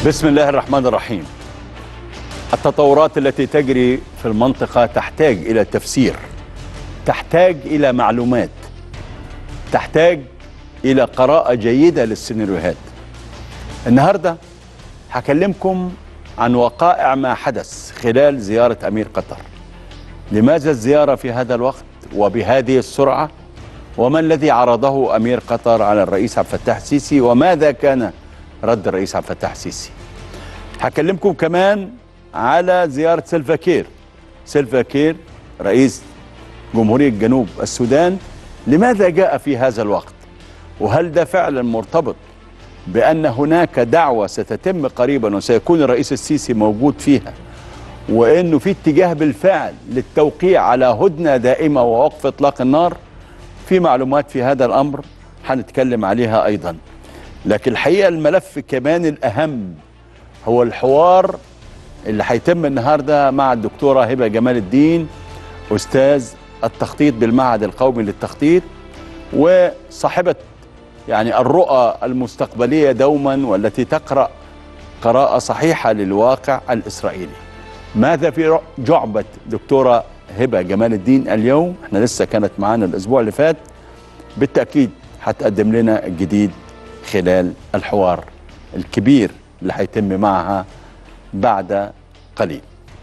بسم الله الرحمن الرحيم التطورات التي تجري في المنطقة تحتاج إلى تفسير تحتاج إلى معلومات تحتاج إلى قراءة جيدة للسيناريوهات النهاردة هكلمكم عن وقائع ما حدث خلال زيارة أمير قطر لماذا الزيارة في هذا الوقت وبهذه السرعة وما الذي عرضه أمير قطر على الرئيس عبد الفتاح السيسي وماذا كان رد الرئيس عبد الفتاح السيسي هكلمكم كمان على زيارة سيلفا كير سيلفا كير رئيس جمهورية جنوب السودان لماذا جاء في هذا الوقت وهل ده فعلا مرتبط بأن هناك دعوة ستتم قريبا وسيكون الرئيس السيسي موجود فيها وأنه في اتجاه بالفعل للتوقيع على هدنة دائمة ووقف إطلاق النار في معلومات في هذا الأمر هنتكلم عليها أيضا لكن الحقيقة الملف كمان الأهم هو الحوار اللي هيتم النهارده مع الدكتوره هبه جمال الدين استاذ التخطيط بالمعهد القومي للتخطيط وصاحبه يعني الرؤى المستقبليه دوما والتي تقرا قراءه صحيحه للواقع الاسرائيلي. ماذا في جعبه دكتوره هبه جمال الدين اليوم؟ احنا لسه كانت معانا الاسبوع اللي فات بالتاكيد هتقدم لنا الجديد خلال الحوار الكبير اللي هيتم معها بعد قليل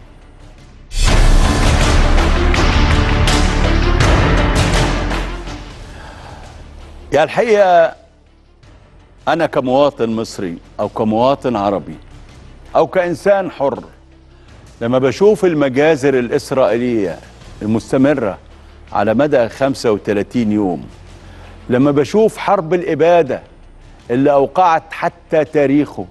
يا الحقيقة أنا كمواطن مصري أو كمواطن عربي أو كإنسان حر لما بشوف المجازر الإسرائيلية المستمرة على مدى 35 يوم لما بشوف حرب الإبادة اللي أوقعت حتى تاريخه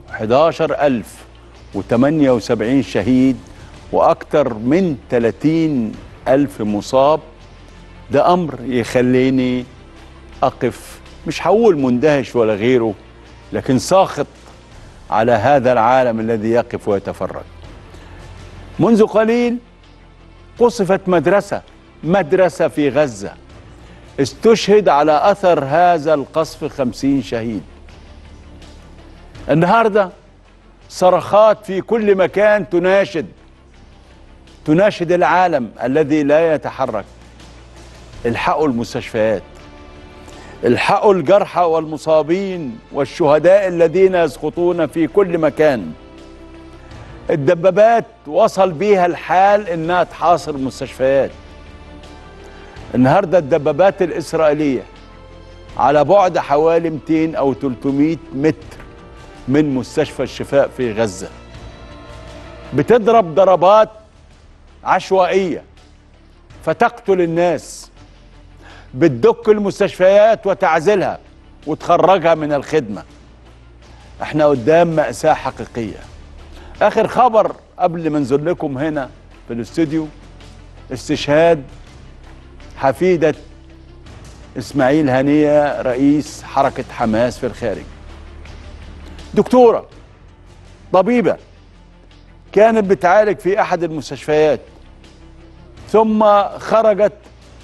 11078 شهيد وأكثر من 30 ألف مصاب ده أمر يخليني أقف مش هقول مندهش ولا غيره لكن ساخط على هذا العالم الذي يقف ويتفرج منذ قليل قصفت مدرسة مدرسة في غزة استشهد على أثر هذا القصف خمسين شهيد النهارده صرخات في كل مكان تناشد تناشد العالم الذي لا يتحرك الحقوا المستشفيات الحقوا الجرحى والمصابين والشهداء الذين يسقطون في كل مكان الدبابات وصل بيها الحال انها تحاصر المستشفيات النهارده الدبابات الاسرائيليه على بعد حوالي 200 او 300 متر من مستشفى الشفاء في غزة بتضرب ضربات عشوائية فتقتل الناس بتدك المستشفيات وتعزلها وتخرجها من الخدمة احنا قدام مأساة حقيقية آخر خبر قبل ما انزل لكم هنا في الاستوديو استشهاد حفيدة إسماعيل هنية رئيس حركة حماس في الخارج دكتورة طبيبة كانت بتعالج في أحد المستشفيات ثم خرجت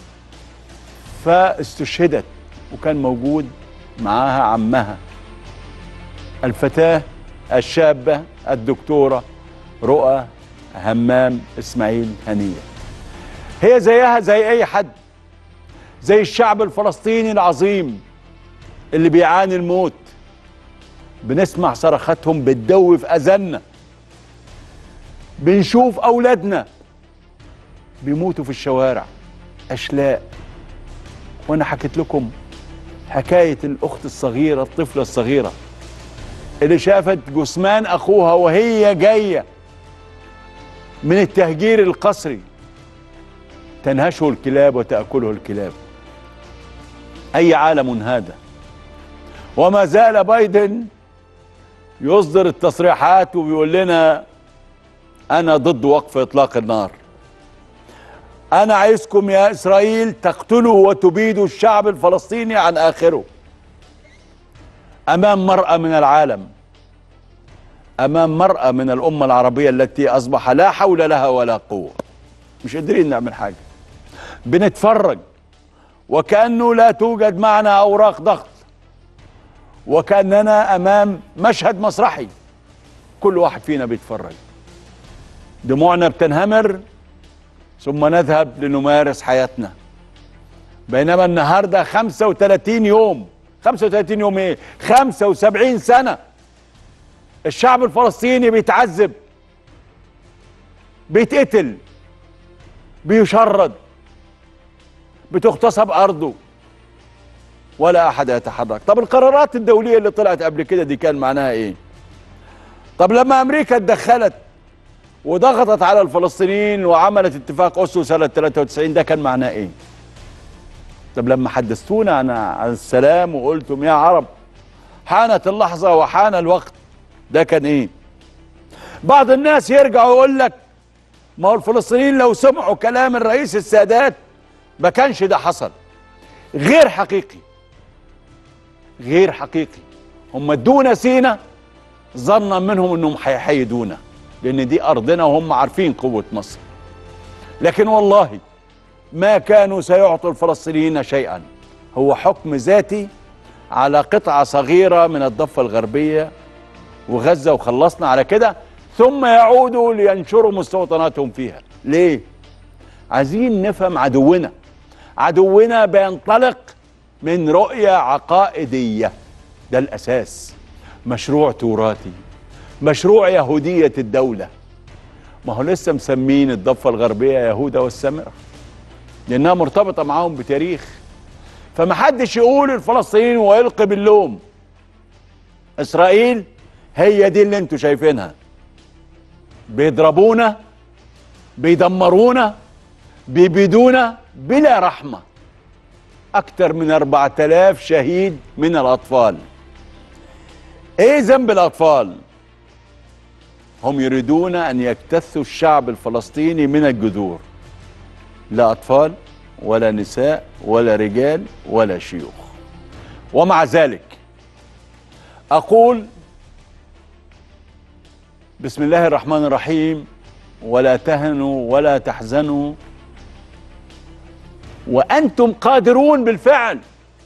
فاستشهدت وكان موجود معاها عمها الفتاة الشابة الدكتورة رؤى همام إسماعيل هنية هي زيها زي أي حد زي الشعب الفلسطيني العظيم اللي بيعاني الموت بنسمع صرخاتهم بتدوي في اذاننا بنشوف اولادنا بيموتوا في الشوارع اشلاء وانا حكيت لكم حكايه الاخت الصغيره الطفله الصغيره اللي شافت جثمان اخوها وهي جايه من التهجير القسري تنهشه الكلاب وتاكله الكلاب اي عالم هذا وما زال بايدن يصدر التصريحات وبيقول لنا انا ضد وقف اطلاق النار انا عايزكم يا اسرائيل تقتلوا وتبيدوا الشعب الفلسطيني عن اخره امام مرأة من العالم امام مرأة من الامة العربية التي اصبح لا حول لها ولا قوة مش قادرين نعمل حاجة بنتفرج وكأنه لا توجد معنا اوراق ضغط وكأننا أمام مشهد مسرحي كل واحد فينا بيتفرج دموعنا بتنهمر ثم نذهب لنمارس حياتنا بينما النهارده 35 يوم 35 يوم ايه 75 سنه الشعب الفلسطيني بيتعذب بيتقتل بيشرد بتغتصب ارضه ولا احد يتحرك طب القرارات الدوليه اللي طلعت قبل كده دي كان معناها ايه طب لما امريكا اتدخلت وضغطت على الفلسطينيين وعملت اتفاق اوسلو سنه 93 ده كان معناه ايه طب لما حدثتونا عن عن السلام وقلتم يا عرب حانت اللحظه وحان الوقت ده كان ايه بعض الناس يرجع ويقول لك ما هو الفلسطينيين لو سمعوا كلام الرئيس السادات ما كانش ده حصل غير حقيقي غير حقيقي هم ادونا سينا ظنا منهم انهم هيحيدونا لان دي ارضنا وهم عارفين قوه مصر لكن والله ما كانوا سيعطوا الفلسطينيين شيئا هو حكم ذاتي على قطعه صغيره من الضفه الغربيه وغزه وخلصنا على كده ثم يعودوا لينشروا مستوطناتهم فيها ليه عايزين نفهم عدونا عدونا بينطلق من رؤيه عقائديه ده الاساس مشروع تراثي مشروع يهوديه الدوله ما هو لسه مسمين الضفه الغربيه يهودا والسامره لانها مرتبطه معاهم بتاريخ فمحدش يقول الفلسطينيين ويلقي باللوم اسرائيل هي دي اللي انتوا شايفينها بيضربونا بيدمرونا بيبيدونا بلا رحمة أكثر من أربعة آلاف شهيد من الأطفال إيه ذنب الأطفال هم يريدون أن يكتثوا الشعب الفلسطيني من الجذور لا أطفال ولا نساء ولا رجال ولا شيوخ ومع ذلك أقول بسم الله الرحمن الرحيم ولا تهنوا ولا تحزنوا وأنتم قادرون بالفعل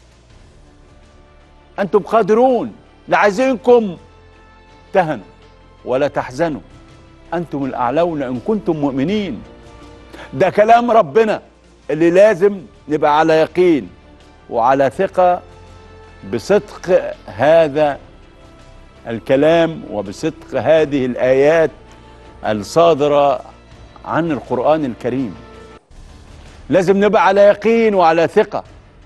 أنتم قادرون لا عايزينكم تهنوا ولا تحزنوا أنتم الأعلون إن كنتم مؤمنين ده كلام ربنا اللي لازم نبقى على يقين وعلى ثقة بصدق هذا الكلام وبصدق هذه الآيات الصادرة عن القرآن الكريم لازم نبقى على يقين وعلى ثقة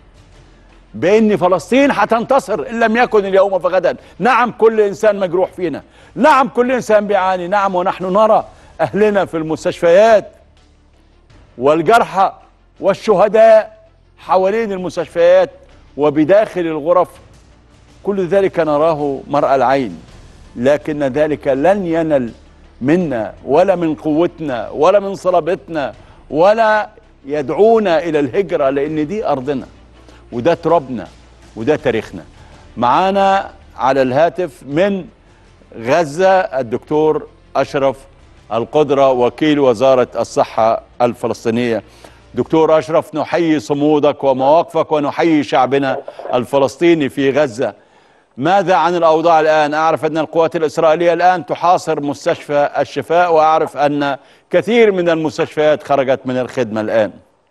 بأن فلسطين هتنتصر إن لم يكن اليوم فغدا نعم كل إنسان مجروح فينا نعم كل إنسان بيعاني نعم ونحن نرى أهلنا في المستشفيات والجرحى والشهداء حوالين المستشفيات وبداخل الغرف كل ذلك نراه مرأى العين لكن ذلك لن ينل منا ولا من قوتنا ولا من صلابتنا ولا يدعونا إلى الهجرة لأن دي أرضنا وده ترابنا وده تاريخنا معانا على الهاتف من غزة الدكتور أشرف القدرة وكيل وزارة الصحة الفلسطينية دكتور أشرف نحيي صمودك ومواقفك ونحيي شعبنا الفلسطيني في غزة ماذا عن الأوضاع الآن أعرف أن القوات الإسرائيلية الآن تحاصر مستشفى الشفاء وأعرف أن كثير من المستشفيات خرجت من الخدمة الآن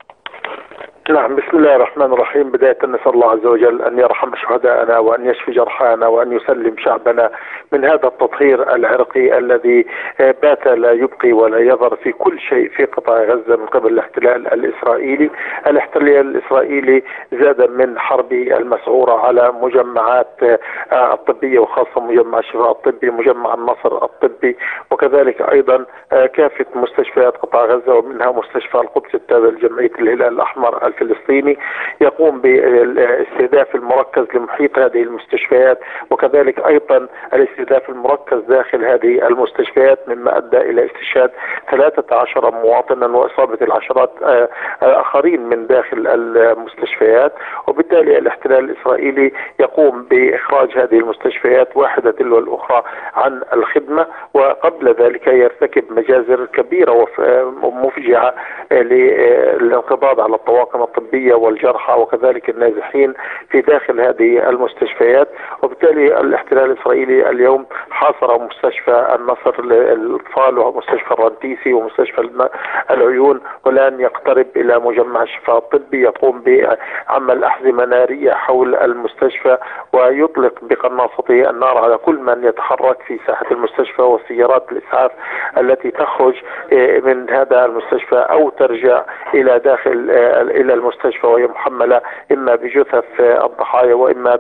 نعم بسم الله الرحمن الرحيم بداية نسأل الله عز وجل أن يرحم شهداءنا وأن يشفي جرحانا وأن يسلم شعبنا من هذا التطهير العرقي الذي بات لا يبقي ولا يذر في كل شيء في قطاع غزة من قبل الاحتلال الإسرائيلي الاحتلال الإسرائيلي زاد من حربه المسعورة على مجمعات الطبية وخاصة مجمع الشفاء الطبي مجمع النصر الطبي وكذلك أيضا كافة مستشفيات قطاع غزة ومنها مستشفى القدس التابع لجمعية الهلال الأحمر الفلسطيني يقوم بالاستهداف المركز لمحيط هذه المستشفيات وكذلك ايضا الاستهداف المركز داخل هذه المستشفيات مما ادى الى استشهاد 13 مواطنا واصابه العشرات اخرين من داخل المستشفيات وبالتالي الاحتلال الاسرائيلي يقوم باخراج هذه المستشفيات واحده تلو الاخرى عن الخدمه وقبل ذلك يرتكب مجازر كبيره ومفجعه للانقضاض على الطواقم الطبية والجرحى وكذلك النازحين في داخل هذه المستشفيات وبالتالي الاحتلال الإسرائيلي اليوم حاصر مستشفى النصر للاطفال ومستشفى الرنتيسي ومستشفى الم- العيون والان يقترب الى مجمع الشفاء الطبي يقوم بعمل احزمه ناريه حول المستشفى ويطلق بقناصته النار على كل من يتحرك في ساحه المستشفى وسيارات الاسعاف التي تخرج آه، من هذا المستشفى او ترجع الى داخل آه، الى المستشفى وهي محمله اما بجثث آه، الضحايا واما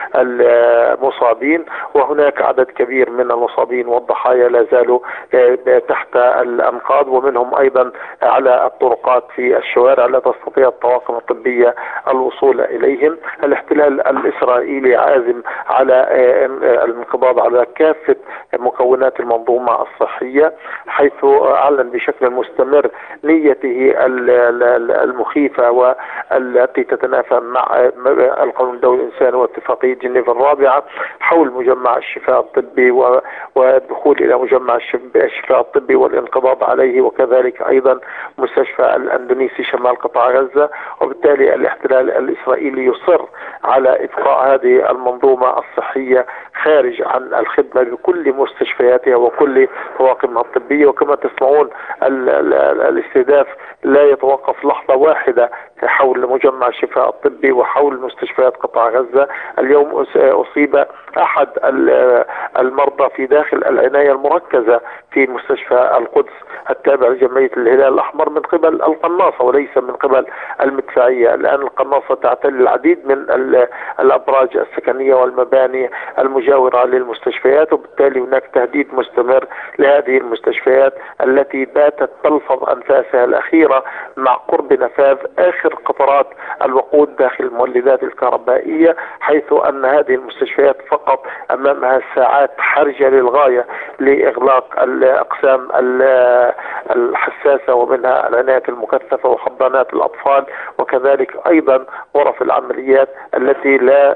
بالمصابين وهناك عدد كبير من المصابين والضحايا لا زالوا آه، تحت الانقاض ومنهم ايضا على الطرقات في الشوارع لا تستطيع الطواقم الطبيه الوصول اليهم الاحتلال الاسرائيلي عازم على آه، الانقضاض على كافه مكونات المنظومه الصحيه حيث اعلن بشكل مستمر نيته ال- ال- المخيفه والتي تتنافى مع القانون الدولي الانساني واتفاقيه جنيف الرابعه حول مجمع الشفاء الطبي و- والدخول الى مجمع الشف- الشفاء الطبي والانقضاض عليه وكذلك ايضا مستشفى الاندونيسي شمال قطاع غزه وبالتالي الاحتلال الاسرائيلي يصر على ابقاء هذه المنظومه الصحيه خارج عن الخدمه بكل مستشفياتها وكل طواقمها الطبيه وكما تسمعون ال- ال- ال- الاستهداف لا يتوقف لحظه واحده حول مجمع الشفاء الطبي وحول مستشفيات قطاع غزه اليوم أس- اصيب احد ال- المرضى في داخل العنايه المركزه في مستشفى القدس التابع لجمعيه الهلال الاحمر من قبل القناصه وليس من قبل المدفعيه، الان القناصه تعتل العديد من ال- الابراج السكنيه والمباني المجاوره للمستشفيات وبالتالي هناك تهديد مستمر لهذه المستشفيات التي باتت تلفظ انفاسها الاخيره مع قرب نفاذ اخر قطرات الوقود داخل المولدات الكهربائيه حيث ان هذه المستشفيات فقط امامها ساعات حرجه للغايه لاغلاق الاقسام ال- الحساسه ومنها العنايه المكثفه وحضانات الاطفال وكذلك ايضا غرف العمليات التي لا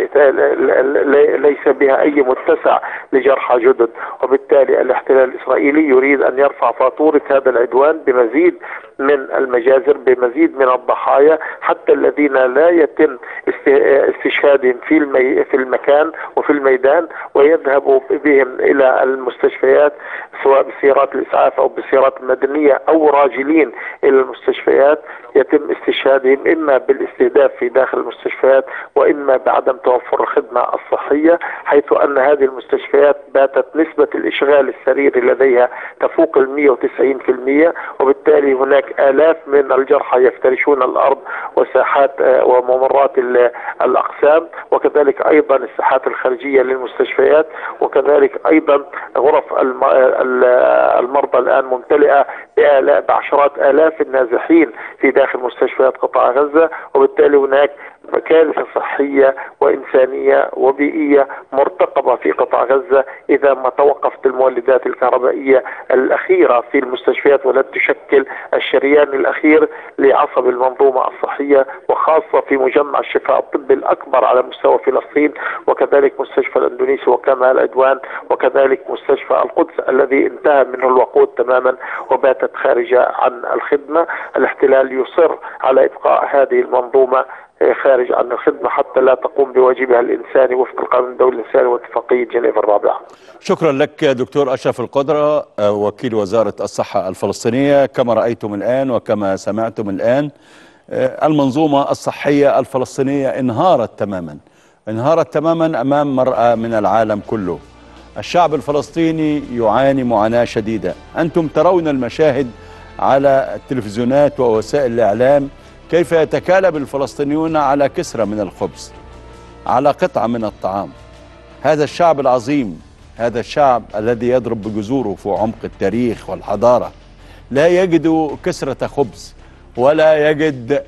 لا- ليس بها اي متسع لجرحى جدد وبالتالي الاحتلال الاسرائيلي يريد ان يرفع فاتوره هذا العدوان بمزيد من المجازر بمزيد من الضحايا حتى الذين لا يتم است- استشهادهم في المي في المكان وفي الميدان ويذهب بهم الى المستشفيات سواء بسيارات الاسعاف او بالسيارات المدنيه او راجلين الى المستشفيات يتم استشهادهم اما بالاستهداف في داخل المستشفيات واما بعدم توفر الخدمه الصحيه حيث ان هذه المستشفيات باتت نسبه الاشغال السريري لديها تفوق ال 190% وبالتالي هناك الاف من الجرحى يفترشون الارض وساحات آه، وممرات ال- الاقسام وكذلك ايضا الساحات الخارجيه للمستشفيات وكذلك ايضا غرف الم- ال- المرضى الان ممتلئه بآلاف- بعشرات الاف النازحين في داخل مستشفيات قطاع غزه وبالتالي هناك كارثه صحيه وانسانيه وبيئيه مرتقبه في قطاع غزه اذا ما توقفت المولدات الكهربائيه الاخيره في المستشفيات ولن تشكل الشريان الاخير لعصب المنظومه الصحيه وخاصه في مجمع الشفاء الطبي الاكبر على مستوى فلسطين وكذلك مستشفى الاندونيسي وكما العدوان وكذلك مستشفى القدس الذي انتهى منه الوقود تماما وباتت خارجه عن الخدمه الاحتلال يصر على ابقاء هذه المنظومه خارج عن الخدمة حتى لا تقوم بواجبها الإنساني وفق القانون الدولي الإنساني واتفاقية جنيف الرابعة شكرا لك دكتور أشرف القدرة آه، وكيل وزارة الصحة الفلسطينية كما رأيتم الآن وكما سمعتم الآن آه، المنظومة الصحية الفلسطينية انهارت تماما انهارت تماما أمام مرأة من العالم كله الشعب الفلسطيني يعاني معاناة شديدة أنتم ترون المشاهد على التلفزيونات ووسائل الإعلام كيف يتكالب الفلسطينيون على كسرة من الخبز على قطعة من الطعام هذا الشعب العظيم هذا الشعب الذي يضرب بجذوره في عمق التاريخ والحضارة لا يجد كسرة خبز ولا يجد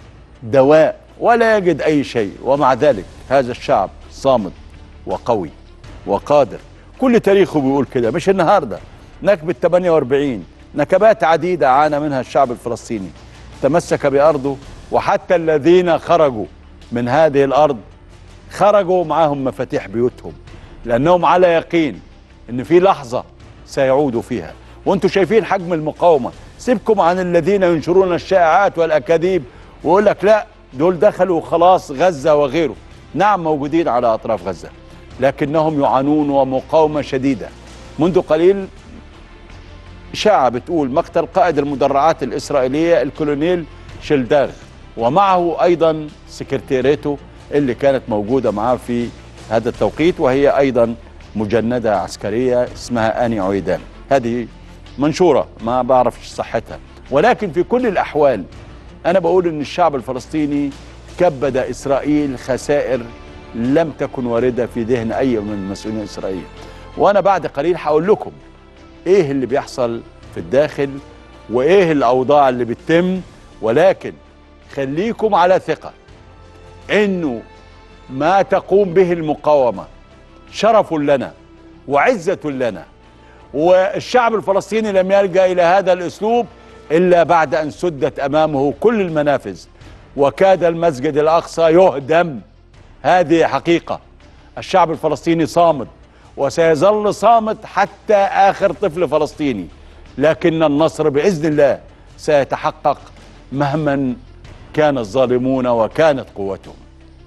دواء ولا يجد أي شيء ومع ذلك هذا الشعب صامد وقوي وقادر كل تاريخه بيقول كده مش النهاردة نكبة 48 نكبات عديدة عانى منها الشعب الفلسطيني تمسك بأرضه وحتى الذين خرجوا من هذه الأرض خرجوا معهم مفاتيح بيوتهم لأنهم على يقين إن في لحظة سيعودوا فيها وانتم شايفين حجم المقاومة سيبكم عن الذين ينشرون الشائعات والأكاذيب ويقول لك لا دول دخلوا خلاص غزة وغيره نعم موجودين على أطراف غزة لكنهم يعانون ومقاومة شديدة منذ قليل إشاعة بتقول مقتل قائد المدرعات الإسرائيلية الكولونيل شلداغ ومعه أيضا سكرتيريته اللي كانت موجودة معاه في هذا التوقيت وهي أيضا مجندة عسكرية اسمها آني عويدان هذه منشورة ما بعرف صحتها ولكن في كل الأحوال أنا بقول إن الشعب الفلسطيني كبد إسرائيل خسائر لم تكن واردة في ذهن أي من المسؤولين الإسرائيليين وأنا بعد قليل هقول لكم إيه اللي بيحصل في الداخل وإيه الأوضاع اللي بتتم ولكن خليكم على ثقة إنه ما تقوم به المقاومة شرف لنا وعزة لنا والشعب الفلسطيني لم يلجأ إلى هذا الأسلوب إلا بعد أن سدت أمامه كل المنافذ وكاد المسجد الأقصى يهدم هذه حقيقة الشعب الفلسطيني صامد وسيظل صامت حتى آخر طفل فلسطيني لكن النصر بإذن الله سيتحقق مهما كان الظالمون وكانت قوتهم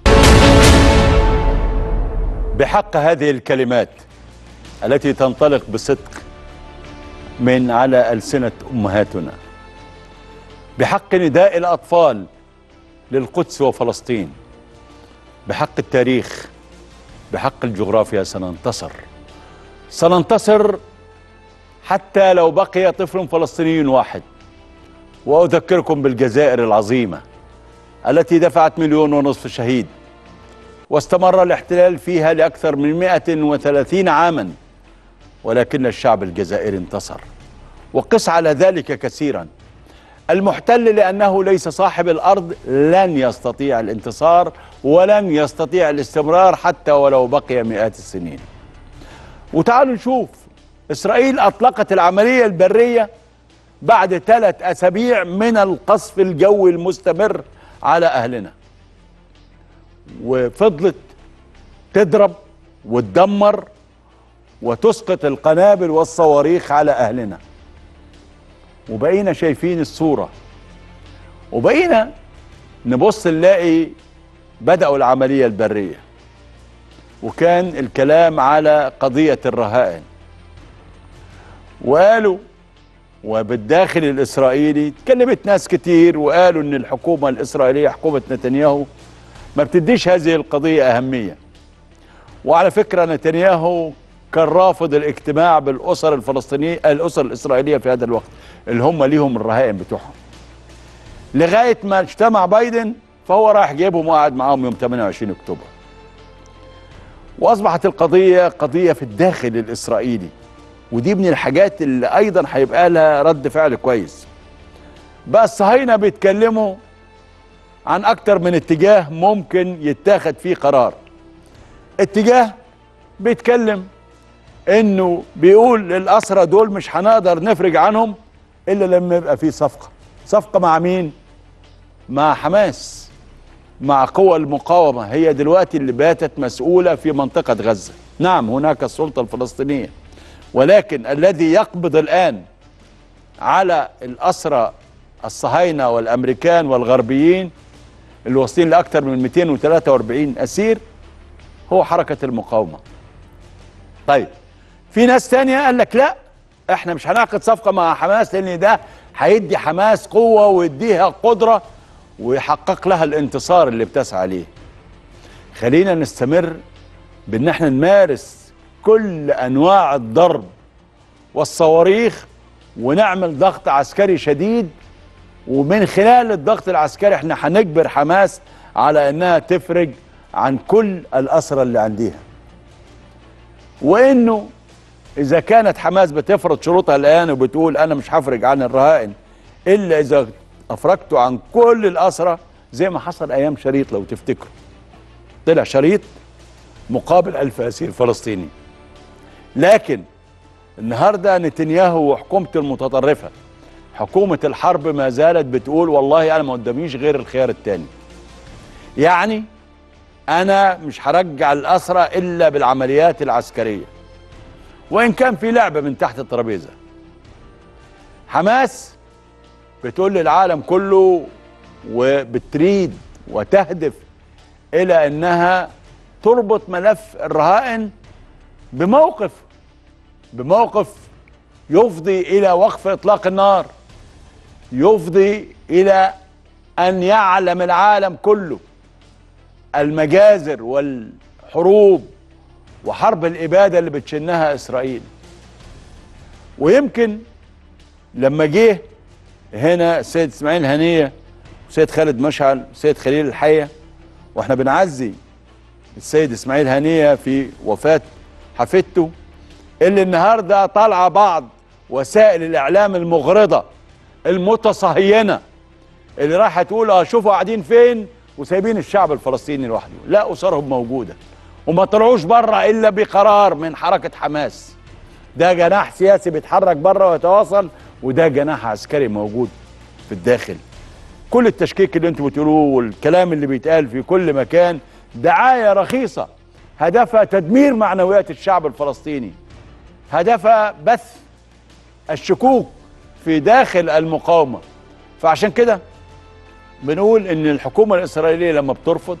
بحق هذه الكلمات التي تنطلق بصدق من على ألسنة أمهاتنا بحق نداء الأطفال للقدس وفلسطين بحق التاريخ بحق الجغرافيا سننتصر سننتصر حتى لو بقي طفل فلسطيني واحد وأذكركم بالجزائر العظيمة التي دفعت مليون ونصف شهيد واستمر الاحتلال فيها لأكثر من 130 عاما ولكن الشعب الجزائري انتصر وقس على ذلك كثيرا المحتل لأنه ليس صاحب الأرض لن يستطيع الانتصار ولن يستطيع الاستمرار حتى ولو بقي مئات السنين وتعالوا نشوف إسرائيل أطلقت العملية البرية بعد ثلاث أسابيع من القصف الجوي المستمر على أهلنا وفضلت تضرب وتدمر وتسقط القنابل والصواريخ على أهلنا وبقينا شايفين الصورة وبقينا نبص نلاقي بدأوا العملية البرية وكان الكلام على قضية الرهائن وقالوا وبالداخل الإسرائيلي تكلمت ناس كتير وقالوا أن الحكومة الإسرائيلية حكومة نتنياهو ما بتديش هذه القضية أهمية وعلى فكرة نتنياهو كان رافض الاجتماع بالأسر الفلسطينية الأسر الإسرائيلية في هذا الوقت اللي هم ليهم الرهائن بتوعهم لغاية ما اجتمع بايدن فهو راح جايبهم وقعد معاهم يوم 28 أكتوبر وأصبحت القضية قضية في الداخل الإسرائيلي ودي من الحاجات اللي أيضا هيبقى لها رد فعل كويس بقى الصهاينة بيتكلموا عن أكتر من اتجاه ممكن يتاخد فيه قرار اتجاه بيتكلم انه بيقول الاسرى دول مش هنقدر نفرج عنهم الا لما يبقى في صفقه صفقه مع مين مع حماس مع قوى المقاومه هي دلوقتي اللي باتت مسؤوله في منطقه غزه نعم هناك السلطه الفلسطينيه ولكن الذي يقبض الان على الاسرى الصهاينه والامريكان والغربيين اللي واصلين لاكثر من 243 اسير هو حركه المقاومه طيب في ناس تانية قال لك لا احنا مش هنعقد صفقة مع حماس لان ده هيدي حماس قوة ويديها قدرة ويحقق لها الانتصار اللي بتسعى ليه خلينا نستمر بان احنا نمارس كل انواع الضرب والصواريخ ونعمل ضغط عسكري شديد ومن خلال الضغط العسكري احنا هنجبر حماس على انها تفرج عن كل الاسرى اللي عندها وانه اذا كانت حماس بتفرض شروطها الان وبتقول انا مش هفرج عن الرهائن الا اذا افرجتوا عن كل الاسرى زي ما حصل ايام شريط لو تفتكروا طلع شريط مقابل ألف أسير فلسطيني لكن النهاردة نتنياهو وحكومته المتطرفة حكومة الحرب ما زالت بتقول والله أنا ما قداميش غير الخيار التاني يعني أنا مش هرجع الأسرى إلا بالعمليات العسكرية وإن كان في لعبة من تحت الترابيزة حماس بتقول للعالم كله وبتريد وتهدف إلى أنها تربط ملف الرهائن بموقف بموقف يفضي الى وقف اطلاق النار يفضي الى ان يعلم العالم كله المجازر والحروب وحرب الاباده اللي بتشنها اسرائيل ويمكن لما جه هنا السيد اسماعيل هنيه السيد خالد مشعل السيد خليل الحيه واحنا بنعزي السيد اسماعيل هنيه في وفاه حفيدته اللي النهارده طالعه بعض وسائل الاعلام المغرضه المتصهينه اللي رايحه تقول اه شوفوا قاعدين فين وسايبين الشعب الفلسطيني لوحده لا اسرهم موجوده وما طلعوش بره الا بقرار من حركه حماس ده جناح سياسي بيتحرك بره ويتواصل وده جناح عسكري موجود في الداخل كل التشكيك اللي انتوا بتقولوه والكلام اللي بيتقال في كل مكان دعايه رخيصه هدفها تدمير معنويات الشعب الفلسطيني هدفها بث الشكوك في داخل المقاومه فعشان كده بنقول ان الحكومه الاسرائيليه لما بترفض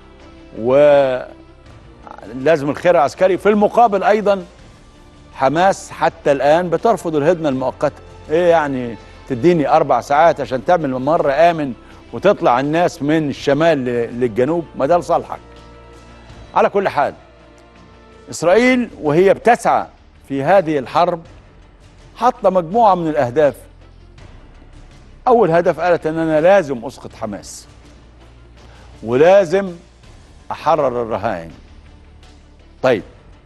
ولازم الخير عسكري في المقابل ايضا حماس حتى الان بترفض الهدنه المؤقته ايه يعني تديني اربع ساعات عشان تعمل ممر امن وتطلع الناس من الشمال ل- للجنوب ما ده لصالحك على كل حال اسرائيل وهي بتسعى في هذه الحرب حاطه مجموعه من الاهداف اول هدف قالت ان انا لازم اسقط حماس ولازم احرر الرهائن طيب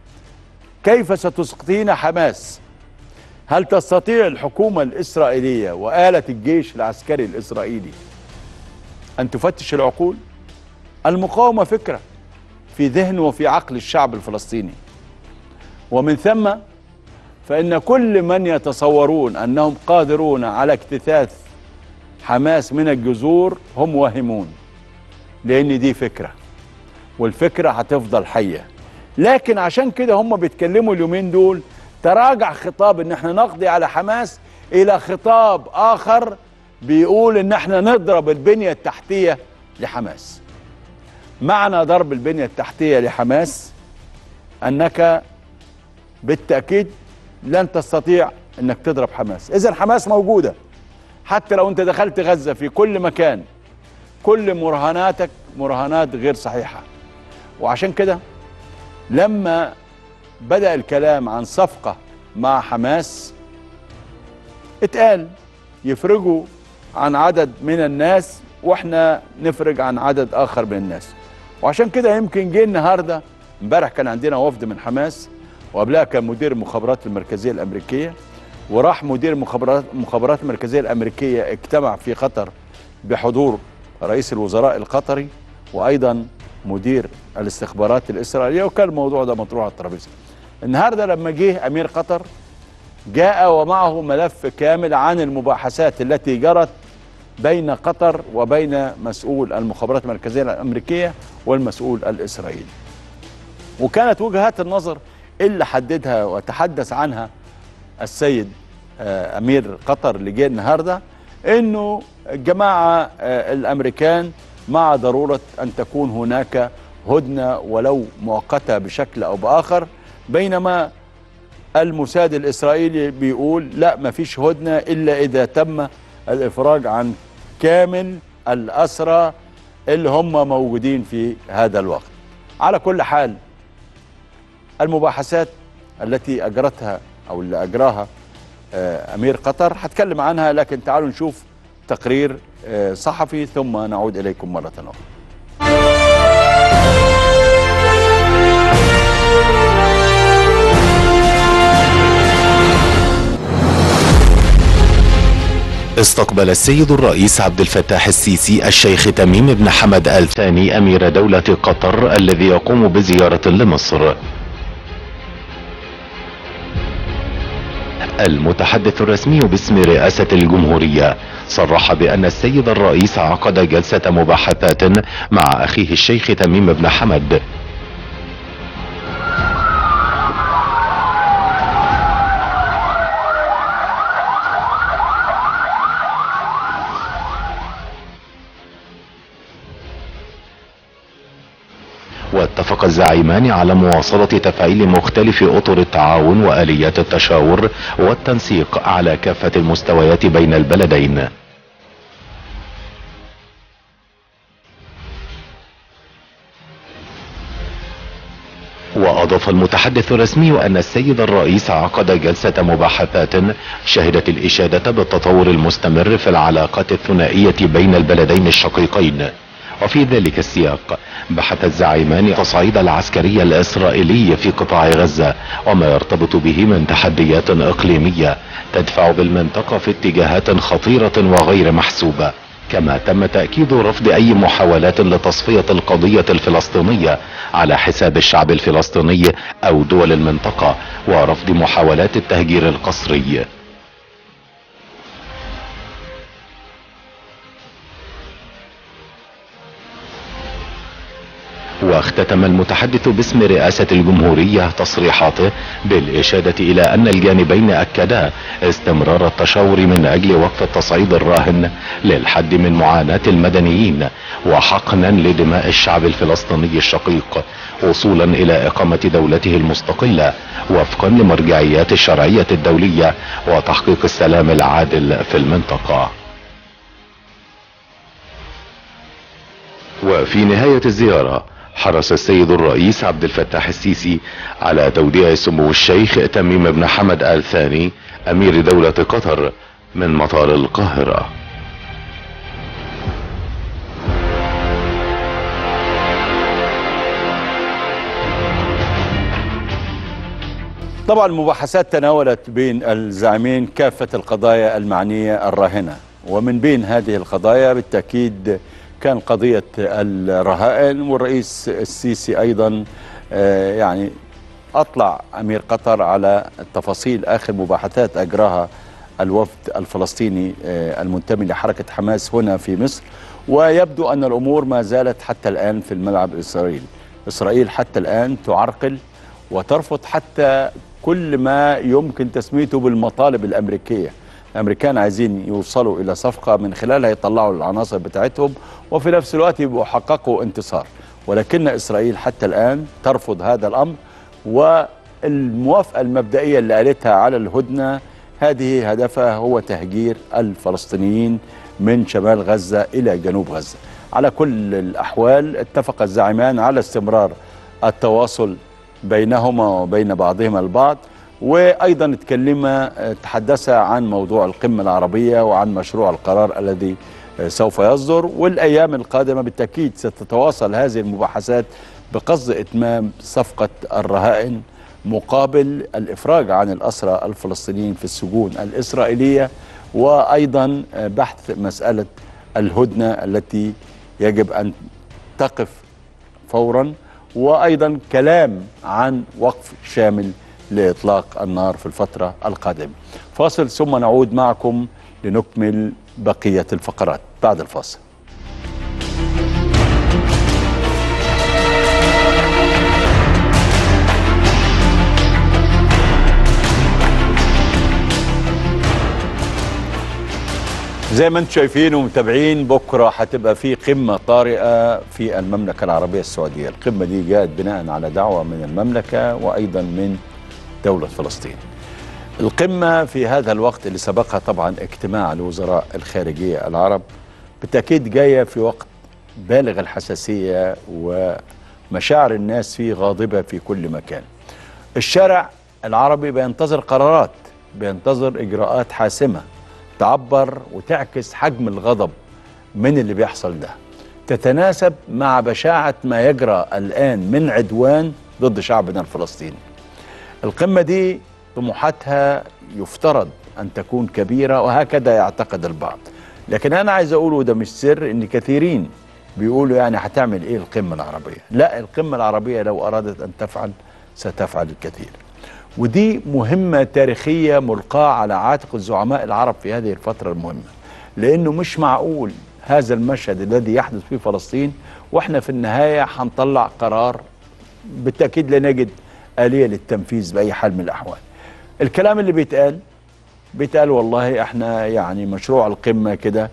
كيف ستسقطين حماس هل تستطيع الحكومة الإسرائيلية وآلة الجيش العسكري الإسرائيلي أن تفتش العقول المقاومة فكرة في ذهن وفي عقل الشعب الفلسطيني ومن ثم فإن كل من يتصورون أنهم قادرون على اجتثاث حماس من الجذور هم واهمون لأن دي فكرة والفكرة هتفضل حية لكن عشان كده هم بيتكلموا اليومين دول تراجع خطاب ان احنا نقضي على حماس الى خطاب اخر بيقول ان احنا نضرب البنية التحتية لحماس معنى ضرب البنية التحتية لحماس انك بالتأكيد لن تستطيع انك تضرب حماس اذا حماس موجودة حتى لو انت دخلت غزة في كل مكان كل مراهناتك مراهنات غير صحيحة وعشان كده لما بدأ الكلام عن صفقة مع حماس اتقال يفرجوا عن عدد من الناس واحنا نفرج عن عدد اخر من الناس وعشان كده يمكن جه النهارده امبارح كان عندنا وفد من حماس وقبلها كان مدير المخابرات المركزيه الامريكيه وراح مدير المخابرات المخابرات المركزيه الامريكيه اجتمع في قطر بحضور رئيس الوزراء القطري وايضا مدير الاستخبارات الاسرائيليه وكان الموضوع ده مطروح على الترابيزه. النهارده لما جه امير قطر جاء ومعه ملف كامل عن المباحثات التي جرت بين قطر وبين مسؤول المخابرات المركزيه الامريكيه والمسؤول الاسرائيلي. وكانت وجهات النظر اللي حددها وتحدث عنها السيد آه، امير قطر اللي جه النهارده انه الجماعه آه، الامريكان مع ضروره ان تكون هناك هدنه ولو مؤقته بشكل او باخر بينما الموساد الاسرائيلي بيقول لا ما فيش هدنه الا اذا تم الافراج عن كامل الاسرى اللي هم موجودين في هذا الوقت على كل حال المباحثات التي اجرتها او اللي اجراها آه، امير قطر هتكلم عنها لكن تعالوا نشوف تقرير آه، صحفي ثم نعود اليكم مره اخرى استقبل السيد الرئيس عبد الفتاح السيسي الشيخ تميم بن حمد آل ثاني أمير دولة قطر الذي يقوم بزيارة لمصر المتحدث الرسمي باسم رئاسة الجمهورية صرح بأن السيد الرئيس عقد جلسة مباحثات مع أخيه الشيخ تميم بن حمد واتفق اتفق الزعيمان على مواصلة تفعيل مختلف أطر التعاون وآليات التشاور والتنسيق على كافة المستويات بين البلدين وأضاف المتحدث الرسمي أن السيد الرئيس عقد جلسة مباحثات شهدت الإشادة بالتطور المستمر في العلاقات الثنائية بين البلدين الشقيقين وفي ذلك السياق بحث الزعيمان تصعيد العسكري الإسرائيلي في قطاع غزة وما يرتبط به من تحديات إقليمية تدفع بالمنطقة في اتجاهات خطيرة وغير محسوبة كما تم تأكيد رفض أي محاولات لتصفية القضية الفلسطينية على حساب الشعب الفلسطيني أو دول المنطقة ورفض محاولات التهجير القسري واختتم المتحدث باسم رئاسة الجمهورية تصريحاته بالإشادة إلى أن الجانبين أكدا استمرار التشاور من أجل وقف التصعيد الراهن للحد من معاناة المدنيين وحقنا لدماء الشعب الفلسطيني الشقيق وصولا إلى إقامة دولته المستقلة وفقا لمرجعيات الشرعية الدولية وتحقيق السلام العادل في المنطقة وفي نهاية الزيارة حرص السيد الرئيس عبد الفتاح السيسي على توديع سمو الشيخ تميم بن حمد آل ثاني أمير دولة قطر من مطار القاهرة طبعا المباحثات تناولت بين الزعيمين كافة القضايا المعنية الراهنة ومن بين هذه القضايا بالتأكيد كان قضية الرهائن والرئيس السيسي أيضا آه، يعني أطلع أمير قطر على تفاصيل آخر مباحثات أجراها الوفد الفلسطيني آه، المنتمي لحركة حماس هنا في مصر ويبدو أن الأمور ما زالت حتى الآن في الملعب الإسرائيلي إسرائيل حتى الآن تعرقل وترفض حتى كل ما يمكن تسميته بالمطالب الأمريكية الامريكان عايزين يوصلوا الى صفقه من خلالها يطلعوا العناصر بتاعتهم وفي نفس الوقت يبقوا حققوا انتصار ولكن اسرائيل حتى الان ترفض هذا الامر والموافقه المبدئيه اللي قالتها على الهدنه هذه هدفها هو تهجير الفلسطينيين من شمال غزه الى جنوب غزه على كل الاحوال اتفق الزعيمان على استمرار التواصل بينهما وبين بعضهما البعض وايضا اتكلم تحدث عن موضوع القمه العربيه وعن مشروع القرار الذي سوف يصدر والايام القادمه بالتاكيد ستتواصل هذه المباحثات بقصد اتمام صفقه الرهائن مقابل الافراج عن الاسرى الفلسطينيين في السجون الاسرائيليه وايضا بحث مساله الهدنه التي يجب ان تقف فورا وايضا كلام عن وقف شامل لإطلاق النار في الفترة القادمة فاصل ثم نعود معكم لنكمل بقية الفقرات بعد الفاصل زي ما انتم شايفين ومتابعين بكره هتبقى في قمه طارئه في المملكه العربيه السعوديه، القمه دي جاءت بناء على دعوه من المملكه وايضا من دولة فلسطين القمة في هذا الوقت اللي سبقها طبعا اجتماع لوزراء الخارجية العرب بالتأكيد جاية في وقت بالغ الحساسية ومشاعر الناس فيه غاضبة في كل مكان الشارع العربي بينتظر قرارات بينتظر إجراءات حاسمة تعبر وتعكس حجم الغضب من اللي بيحصل ده تتناسب مع بشاعة ما يجرى الآن من عدوان ضد شعبنا الفلسطيني القمة دي طموحاتها يفترض أن تكون كبيرة وهكذا يعتقد البعض لكن أنا عايز أقول وده مش سر إن كثيرين بيقولوا يعني هتعمل إيه القمة العربية لا القمة العربية لو أرادت أن تفعل ستفعل الكثير ودي مهمة تاريخية ملقاة على عاتق الزعماء العرب في هذه الفترة المهمة لأنه مش معقول هذا المشهد الذي يحدث في فلسطين واحنا في النهاية هنطلع قرار بالتأكيد لا نجد آلية للتنفيذ بأي حال من الأحوال الكلام اللي بيتقال بيتقال والله احنا يعني مشروع القمة كده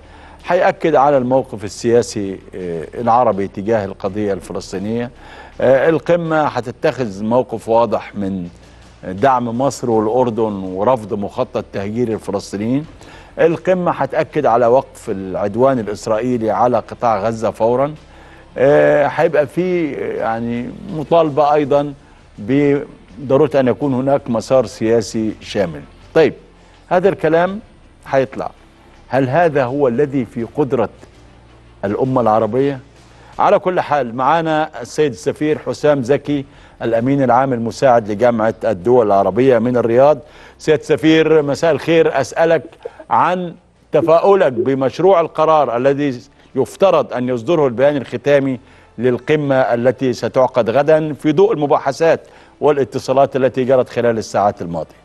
هيأكد على الموقف السياسي آه، العربي تجاه القضية الفلسطينية آه، القمة هتتخذ موقف واضح من دعم مصر والأردن ورفض مخطط تهجير الفلسطينيين القمة هتأكد على وقف العدوان الإسرائيلي على قطاع غزة فورا آه، هيبقى في يعني مطالبة أيضا بضرورة أن يكون هناك مسار سياسي شامل طيب هذا الكلام هيطلع هل هذا هو الذي في قدرة الأمة العربية؟ على كل حال معانا السيد السفير حسام زكي الأمين العام المساعد لجامعة الدول العربية من الرياض سيد سفير مساء الخير أسألك عن تفاؤلك بمشروع القرار الذي يفترض أن يصدره البيان الختامي للقمة التي ستعقد غدا في ضوء المباحثات والاتصالات التي جرت خلال الساعات الماضية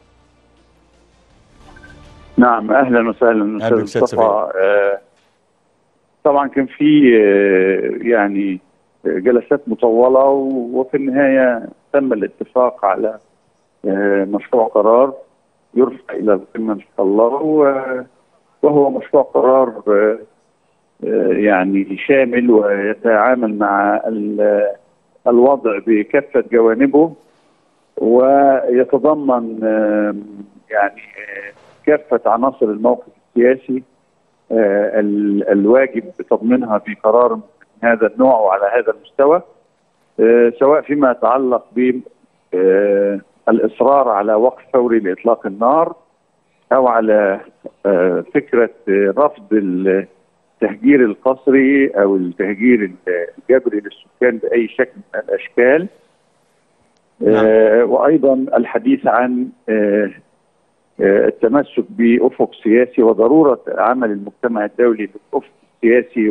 نعم اهلا وسهلا أهلا بك استاذ أستاذ مصطفى آه، طبعا كان في آه، يعني جلسات مطوله و- وفي النهايه تم الاتفاق على آه، مشروع قرار يرفع الى القمه ان شاء الله و- وهو مشروع قرار آه، آه، يعني شامل ويتعامل مع ال- الوضع بكافه جوانبه ويتضمن آه، يعني آه، كافة عناصر الموقف السياسي آه، ال- الواجب تضمينها في قرار من هذا النوع وعلى هذا المستوى آه، سواء فيما يتعلق بالإصرار على وقف فوري لإطلاق النار أو على آه، فكرة آه، رفض التهجير القسري أو التهجير الجبري للسكان بأي شكل من الأشكال آه، وأيضا الحديث عن آه، آه، التمسك بافق سياسي وضروره عمل المجتمع الدولي بالافق السياسي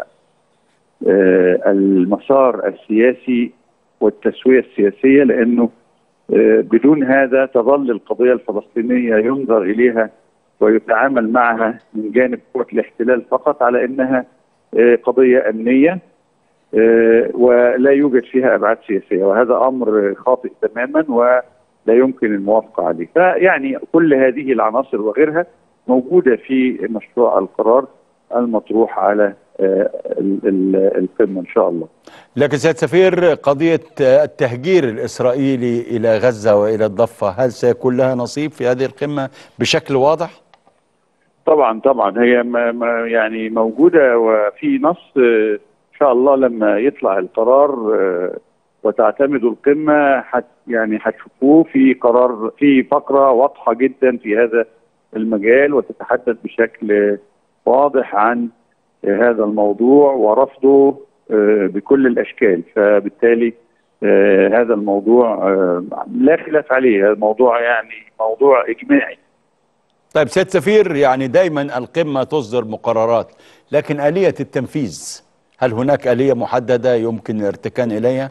والمسار السياسي والتسويه السياسيه لانه آه، بدون هذا تظل القضيه الفلسطينيه ينظر اليها ويتعامل معها من جانب قوه الاحتلال فقط على انها آه، قضيه امنيه آه، ولا يوجد فيها ابعاد سياسيه وهذا امر خاطئ تماما و لا يمكن الموافقه عليه فيعني كل هذه العناصر وغيرها موجوده في مشروع القرار المطروح على آه، ال- ال- القمه ان شاء الله لكن سيد سفير قضية التهجير الإسرائيلي إلى غزة وإلى الضفة هل سيكون لها نصيب في هذه القمة بشكل واضح؟ طبعا طبعا هي ما ما يعني موجوده وفي نص آه، ان شاء الله لما يطلع القرار آه، وتعتمد القمه حت يعني هتشوفوه في قرار في فقره واضحه جدا في هذا المجال وتتحدث بشكل واضح عن آه، هذا الموضوع ورفضه آه، بكل الاشكال فبالتالي آه، هذا الموضوع آه، لا خلاف عليه الموضوع يعني موضوع اجماعي طيب سيد سفير يعني دايما القمة تصدر مقررات لكن آلية التنفيذ هل هناك آلية محددة يمكن الارتكان إليها؟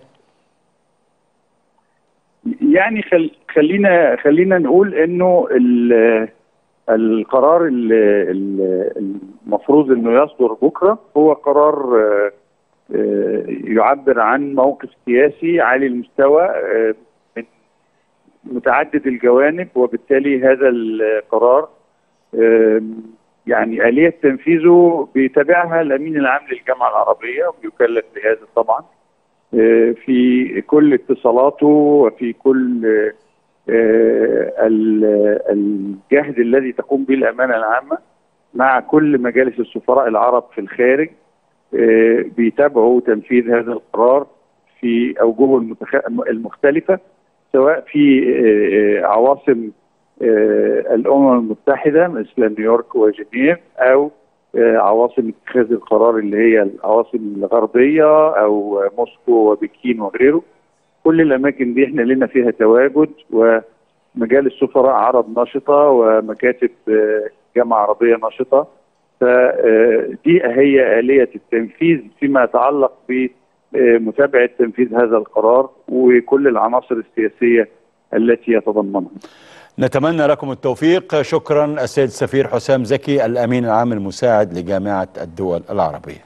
يعني خل خلينا خلينا نقول انه ال- القرار ال- ال- المفروض انه يصدر بكره هو قرار آه، آه، يعبر عن موقف سياسي عالي المستوى آه، من متعدد الجوانب وبالتالي هذا القرار آه، يعني آلية تنفيذه بيتابعها الأمين العام للجامعة العربية وبيكلف بهذا طبعا في كل اتصالاته وفي كل آه، ال- الجهد الذي تقوم به الامانه العامه مع كل مجالس السفراء العرب في الخارج آه، بيتابعوا تنفيذ هذا القرار في اوجهه المتخ- المختلفه سواء في آه، آه، عواصم آه، الامم المتحده مثل نيويورك وجنيف او آه، عواصم اتخاذ القرار اللي هي العواصم الغربيه او موسكو وبكين وغيره كل الاماكن دي احنا لنا فيها تواجد ومجال السفراء عرب نشطه ومكاتب آه، جامعه عربيه نشطه فدي هي اليه التنفيذ فيما يتعلق بمتابعه تنفيذ هذا القرار وكل العناصر السياسيه التي يتضمنها نتمنى لكم التوفيق شكرا السيد السفير حسام زكي الأمين العام المساعد لجامعة الدول العربية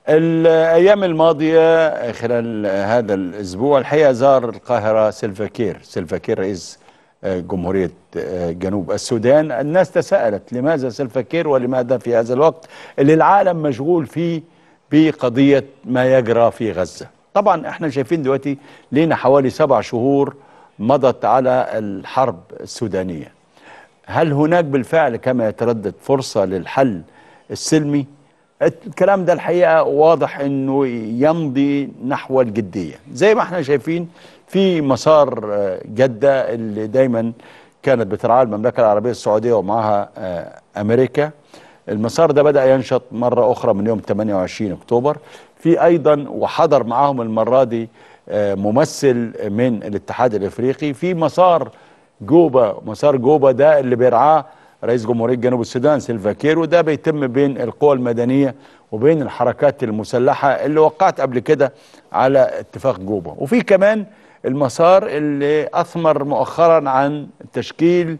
الأيام الماضية خلال هذا الأسبوع الحقيقة زار القاهرة سيلفاكير سيلفاكير رئيس جمهورية جنوب السودان الناس تساءلت لماذا سيلفاكير ولماذا في هذا الوقت اللي العالم مشغول فيه بقضية ما يجرى في غزة طبعا احنا شايفين دلوقتي لينا حوالي سبع شهور مضت على الحرب السودانية هل هناك بالفعل كما يتردد فرصة للحل السلمي الكلام ده الحقيقة واضح انه يمضي نحو الجدية زي ما احنا شايفين في مسار جدة اللي دايما كانت بترعاه المملكة العربية السعودية ومعها امريكا المسار ده بدأ ينشط مرة اخرى من يوم 28 اكتوبر في ايضا وحضر معاهم المرة دي ممثل من الاتحاد الافريقي في مسار جوبا مسار جوبا ده اللي بيرعاه رئيس جمهورية جنوب السودان سيلفا كير وده بيتم بين القوى المدنية وبين الحركات المسلحة اللي وقعت قبل كده على اتفاق جوبا وفي كمان المسار اللي أثمر مؤخرا عن تشكيل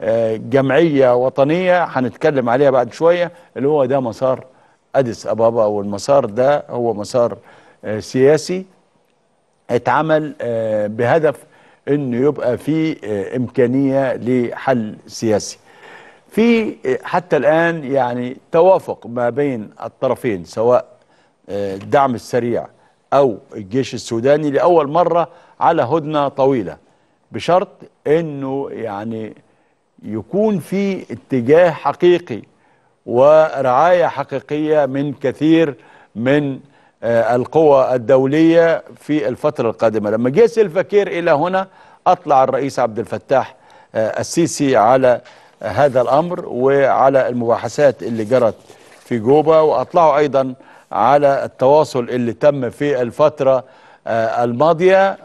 جمعية وطنية هنتكلم عليها بعد شوية اللي هو ده مسار أديس أبابا والمسار ده هو مسار سياسي اتعمل بهدف انه يبقى في امكانيه لحل سياسي في حتى الان يعني توافق ما بين الطرفين سواء الدعم السريع او الجيش السوداني لاول مره على هدنه طويله بشرط انه يعني يكون في اتجاه حقيقي ورعايه حقيقيه من كثير من القوى الدولية في الفترة القادمة لما جه سيلفاكير إلى هنا أطلع الرئيس عبد الفتاح السيسي على هذا الأمر وعلى المباحثات اللي جرت في جوبا وأطلعوا أيضا على التواصل اللي تم في الفترة الماضية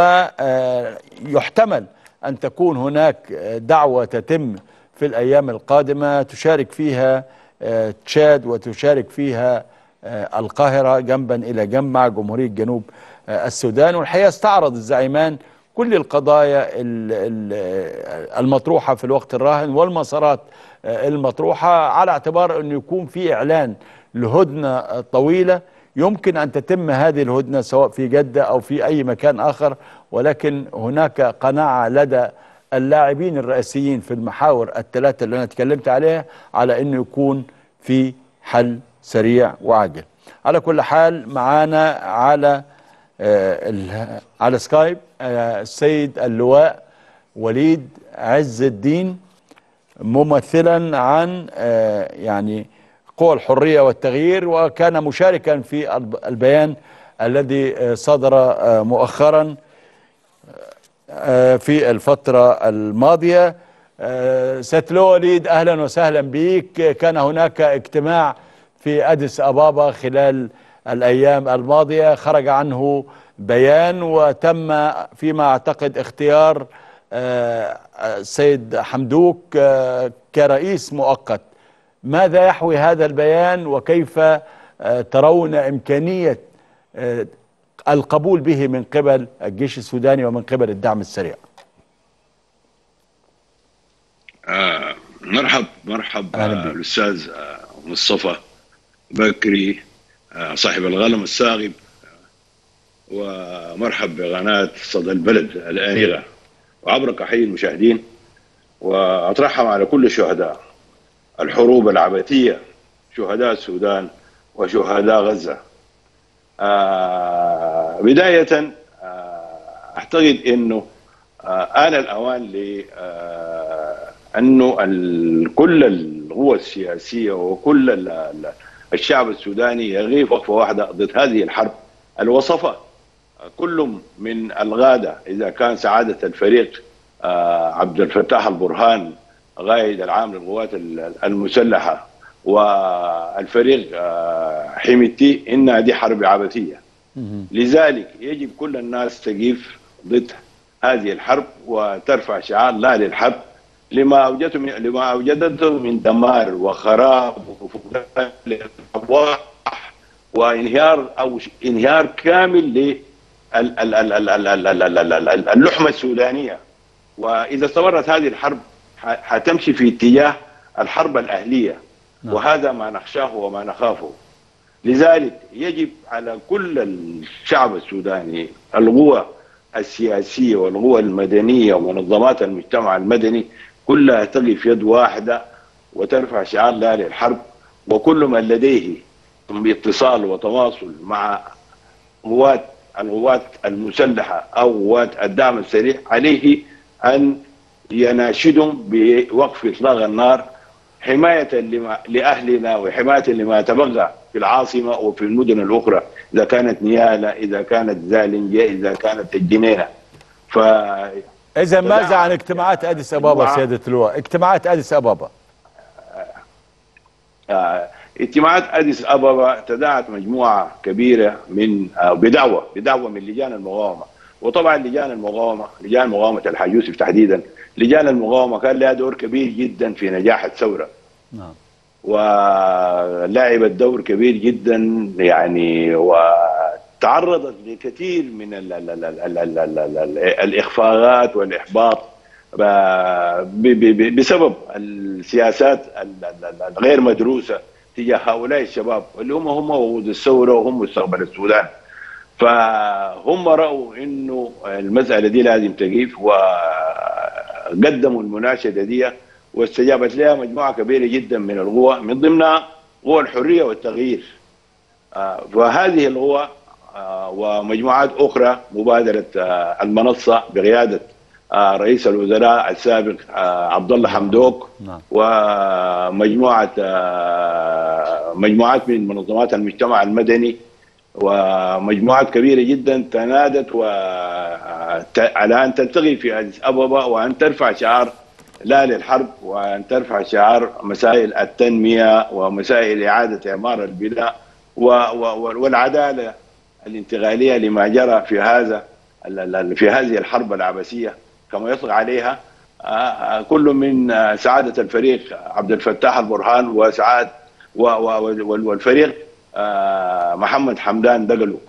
ويحتمل أن تكون هناك دعوة تتم في الأيام القادمة تشارك فيها تشاد وتشارك فيها القاهرة جنبا إلى جنب مع جمهورية جنوب السودان والحقيقة استعرض الزعيمان كل القضايا المطروحة في الوقت الراهن والمسارات المطروحة على اعتبار أنه يكون في إعلان لهدنة طويلة يمكن أن تتم هذه الهدنة سواء في جدة أو في أي مكان آخر ولكن هناك قناعة لدى اللاعبين الرئيسيين في المحاور الثلاثة اللي أنا تكلمت عليها على أنه يكون في حل سريع وعاجل على كل حال معانا على آه على سكايب آه السيد اللواء وليد عز الدين ممثلا عن آه يعني قوى الحرية والتغيير وكان مشاركا في البيان الذي صدر مؤخرا في الفترة الماضية سيد وليد أهلا وسهلا بك كان هناك اجتماع في أديس أبابا خلال الأيام الماضية خرج عنه بيان وتم فيما أعتقد اختيار السيد حمدوك كرئيس مؤقت ماذا يحوي هذا البيان وكيف ترون إمكانية القبول به من قبل الجيش السوداني ومن قبل الدعم السريع آه مرحب مرحب الأستاذ مصطفى بكري صاحب الغلم الساغب ومرحب بقناة صدى البلد الآنغة وعبرك أحيي المشاهدين وأترحم على كل الشهداء الحروب العبثية شهداء السودان وشهداء غزة آه بداية آه أعتقد أنه آه آن الأوان ل أنه كل القوى السياسية وكل الشعب السوداني يغيب وقفة واحدة ضد هذه الحرب الوصفة كل من الغادة إذا كان سعادة الفريق عبد الفتاح البرهان قائد العام للقوات المسلحة والفريق حميتي إنها دي حرب عبثية لذلك يجب كل الناس تقيف ضد هذه الحرب وترفع شعار لا للحرب لما اوجدته من لما اوجدته من دمار وخراب وفقدان للارواح وانهيار او انهيار كامل للحمه السودانيه واذا استمرت هذه الحرب حتمشي في اتجاه الحرب الاهليه وهذا ما نخشاه وما نخافه لذلك يجب على كل الشعب السوداني القوى السياسية والقوى المدنية ومنظمات المجتمع المدني كلها تقف يد واحدة وترفع شعار لا للحرب وكل من لديه اتصال وتواصل مع قوات القوات المسلحة أو قوات الدعم السريع عليه أن يناشدهم بوقف إطلاق النار حماية لما لأهلنا وحماية لما تبقى في العاصمة وفي المدن الأخرى إذا كانت نيالا إذا كانت زالنجة إذا كانت الجنينة ف اذا ماذا تداعم- عن اجتماعات اديس ابابا مع- سياده اللواء اجتماعات اديس ابابا آه، اجتماعات اديس ابابا تداعت مجموعه كبيره من آه، بدعوه بدعوه من لجان المقاومه وطبعا لجان المقاومه لجان مقاومه الحاج يوسف تحديدا لجان المقاومه كان لها دور كبير جدا في نجاح الثوره نعم ولعبت دور كبير جدا يعني وتعرضت لكثير من ال ال ال ال ال ال ال ال ال الاخفاقات والاحباط ب- ب- ب- بسبب السياسات ال- ال- ال- الغير مدروسه تجاه هؤلاء الشباب اللي هم هم وقود الثوره وهم مستقبل السودان فهم راوا انه المساله دي لازم تقيف وقدموا المناشده دي واستجابت لها مجموعه كبيره جدا من القوى من ضمنها قوى الحريه والتغيير آه، فهذه القوى آه، ومجموعات اخرى مبادره آه، المنصه بقياده آه، رئيس الوزراء السابق آه، عبد الله حمدوك نعم ومجموعه آه، مجموعات من منظمات المجتمع المدني ومجموعات كبيره جدا تنادت و على ان تلتقي في اديس ابابا وان ترفع شعار لا للحرب وان ترفع شعار مسائل التنميه ومسائل اعاده اعمار البناء و- و- والعداله الانتقاليه لما جرى في هذا ال- ال- في هذه الحرب العبثيه كما يطلق عليها آه، آه، كل من آه، سعاده الفريق عبد الفتاح البرهان وسعاد و- و- وال- والفريق آه، محمد حمدان دقلو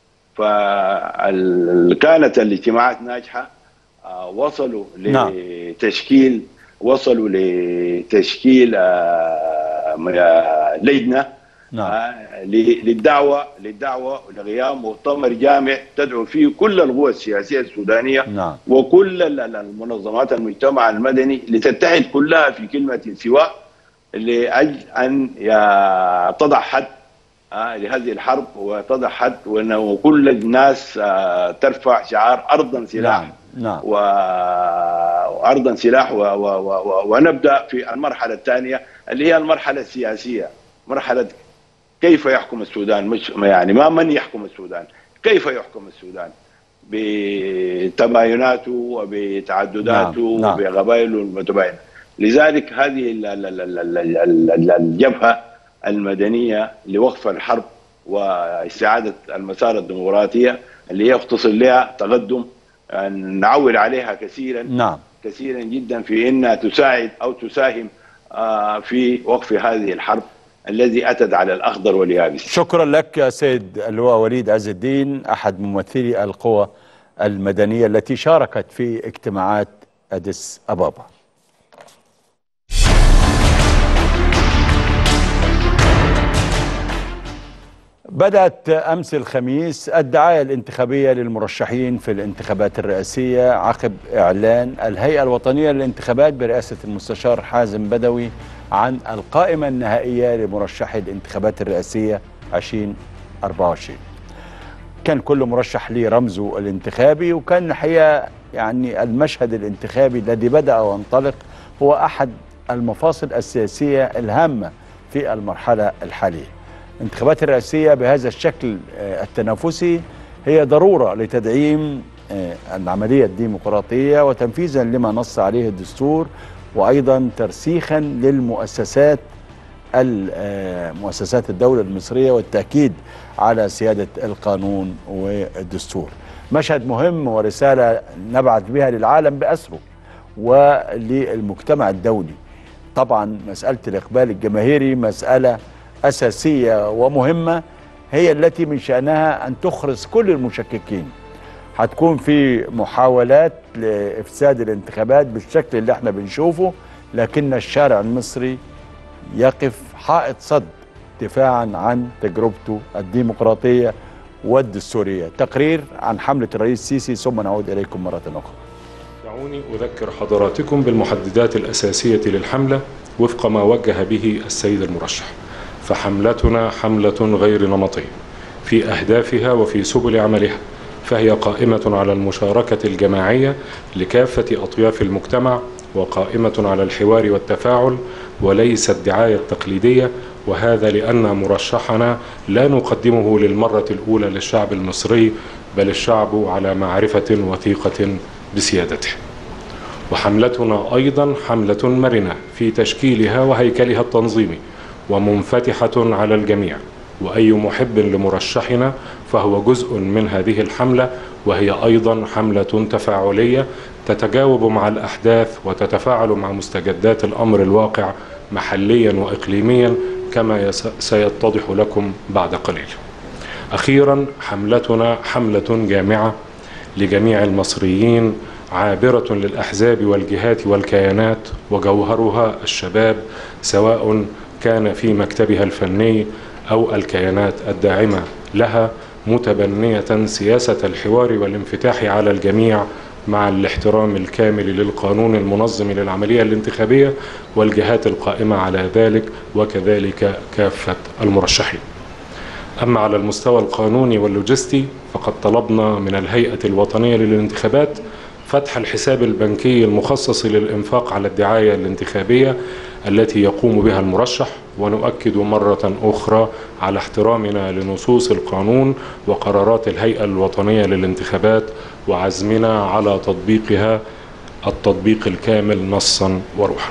فكانت الاجتماعات ناجحه آه، وصلوا نعم. لتشكيل وصلوا لتشكيل آه، م- آه، لجنه نعم آه، ل- للدعوه للدعوه لقيام مؤتمر جامع تدعو فيه كل القوى السياسيه السودانيه نعم وكل ال- ال- المنظمات المجتمع المدني لتتحد كلها في كلمه سواء لاجل ان يا- تضع حد آه، لهذه الحرب وتضع حد وانه كل الناس آه، ترفع شعار ارضا سلاح نعم نعم و... وارضا سلاح و... و... و... و... ونبدا في المرحله الثانيه اللي هي المرحله السياسيه مرحله كيف يحكم السودان مش يعني ما من يحكم السودان كيف يحكم السودان بتبايناته وبتعدداته نعم، نعم. وبقبائله المتباينه لذلك هذه ال- ال- ال- ال- ال- ال- ال- الجبهه المدنيه لوقف الحرب واستعاده المسار الديمقراطيه اللي هي يختصر لها تقدم أن نعول عليها كثيرا نعم كثيرا جدا في انها تساعد او تساهم آه، في وقف هذه الحرب الذي اتت على الاخضر واليابس شكرا لك يا سيد اللواء وليد عز الدين احد ممثلي القوى المدنيه التي شاركت في اجتماعات اديس ابابا بدأت أمس الخميس الدعاية الانتخابية للمرشحين في الانتخابات الرئاسية عقب إعلان الهيئة الوطنية للانتخابات برئاسة المستشار حازم بدوي عن القائمة النهائية لمرشحي الانتخابات الرئاسية 2024 كان كل مرشح ليه رمزه الانتخابي وكان الحقيقة يعني المشهد الانتخابي الذي بدأ وانطلق هو أحد المفاصل السياسية الهامة في المرحلة الحالية الانتخابات الرئاسية بهذا الشكل آه، التنافسي هي ضرورة لتدعيم آه، العملية الديمقراطية وتنفيذا لما نص عليه الدستور وأيضا ترسيخا للمؤسسات ال- آه، مؤسسات الدولة المصرية والتأكيد على سيادة القانون والدستور مشهد مهم ورسالة نبعث بها للعالم بأسره وللمجتمع الدولي طبعا مسألة الإقبال الجماهيري مسألة أساسية ومهمة هي التي من شأنها أن تخرس كل المشككين هتكون في محاولات لإفساد الانتخابات بالشكل اللي احنا بنشوفه لكن الشارع المصري يقف حائط صد دفاعا عن تجربته الديمقراطية والدستورية تقرير عن حملة الرئيس السيسي ثم نعود إليكم مرة أخرى دعوني أذكر حضراتكم بالمحددات الأساسية للحملة وفق ما وجه به السيد المرشح فحملتنا حملة غير نمطية في أهدافها وفي سبل عملها فهي قائمة على المشاركة الجماعية لكافة أطياف المجتمع وقائمة على الحوار والتفاعل وليس الدعاية التقليدية وهذا لأن مرشحنا لا نقدمه للمرة الأولى للشعب المصري بل الشعب على معرفة وثيقة بسيادته وحملتنا أيضا حملة مرنة في تشكيلها وهيكلها التنظيمي ومنفتحة على الجميع وأي محب لمرشحنا فهو جزء من هذه الحملة وهي أيضا حملة تفاعلية تتجاوب مع الأحداث وتتفاعل مع مستجدات الأمر الواقع محليا وإقليميا كما سيتضح لكم بعد قليل أخيرا حملتنا حملة جامعة لجميع المصريين عابرة للأحزاب والجهات والكيانات وجوهرها الشباب سواء كان في مكتبها الفني أو الكيانات الداعمة لها متبنية سياسة الحوار والانفتاح على الجميع مع الاحترام الكامل للقانون المنظم للعملية الانتخابية والجهات القائمة على ذلك وكذلك كافة المرشحين أما على المستوى القانوني واللوجستي فقد طلبنا من الهيئة الوطنية للانتخابات فتح الحساب البنكي المخصص للإنفاق على الدعاية الانتخابية التي يقوم بها المرشح ونؤكد مرة أخرى على احترامنا لنصوص القانون وقرارات الهيئة الوطنية للانتخابات وعزمنا على تطبيقها التطبيق الكامل نصا وروحا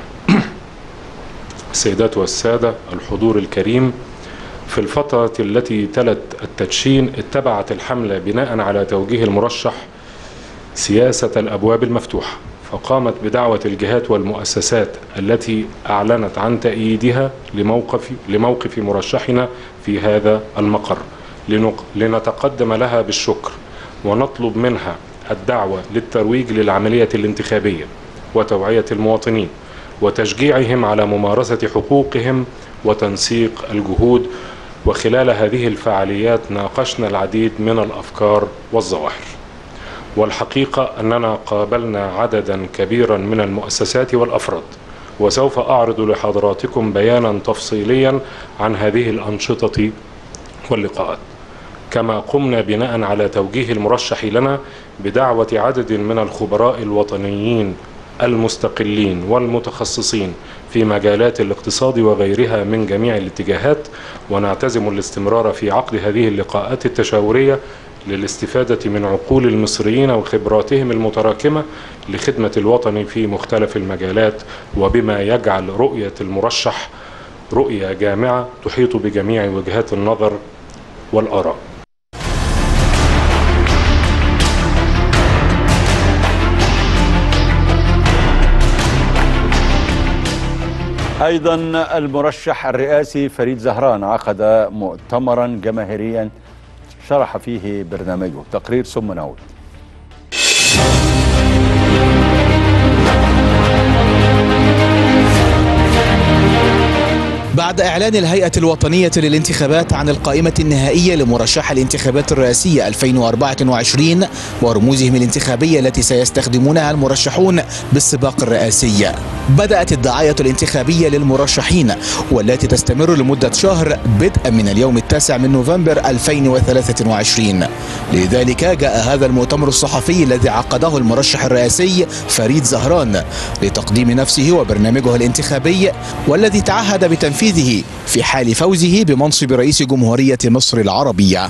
السيدات والسادة الحضور الكريم في الفترة التي تلت التدشين اتبعت الحملة بناء على توجيه المرشح سياسة الأبواب المفتوحة فقامت بدعوة الجهات والمؤسسات التي أعلنت عن تأييدها لموقف, لموقف مرشحنا في هذا المقر لنتقدم لها بالشكر ونطلب منها الدعوة للترويج للعملية الانتخابية وتوعية المواطنين وتشجيعهم على ممارسة حقوقهم وتنسيق الجهود وخلال هذه الفعاليات ناقشنا العديد من الأفكار والظواهر والحقيقة أننا قابلنا عددا كبيرا من المؤسسات والأفراد وسوف أعرض لحضراتكم بيانا تفصيليا عن هذه الأنشطة واللقاءات كما قمنا بناء على توجيه المرشح لنا بدعوة عدد من الخبراء الوطنيين المستقلين والمتخصصين في مجالات الاقتصاد وغيرها من جميع الاتجاهات ونعتزم الاستمرار في عقد هذه اللقاءات التشاورية للاستفادة من عقول المصريين وخبراتهم المتراكمة لخدمة الوطن في مختلف المجالات وبما يجعل رؤية المرشح رؤية جامعة تحيط بجميع وجهات النظر والآراء أيضا المرشح الرئاسي فريد زهران عقد مؤتمرا جماهيريا شرح فيه برنامجه تقرير ثم نعود بعد إعلان الهيئة الوطنية للانتخابات عن القائمة النهائية لمرشح الانتخابات الرئاسية 2024 ورموزهم الانتخابية التي سيستخدمونها المرشحون بالسباق الرئاسي بدأت الدعاية الانتخابية للمرشحين والتي تستمر لمدة شهر بدءا من اليوم التاسع من نوفمبر 2023 لذلك جاء هذا المؤتمر الصحفي الذي عقده المرشح الرئاسي فريد زهران لتقديم نفسه وبرنامجه الانتخابي والذي تعهد بتنفيذ تنفيذه في حال فوزه بمنصب رئيس جمهورية مصر العربية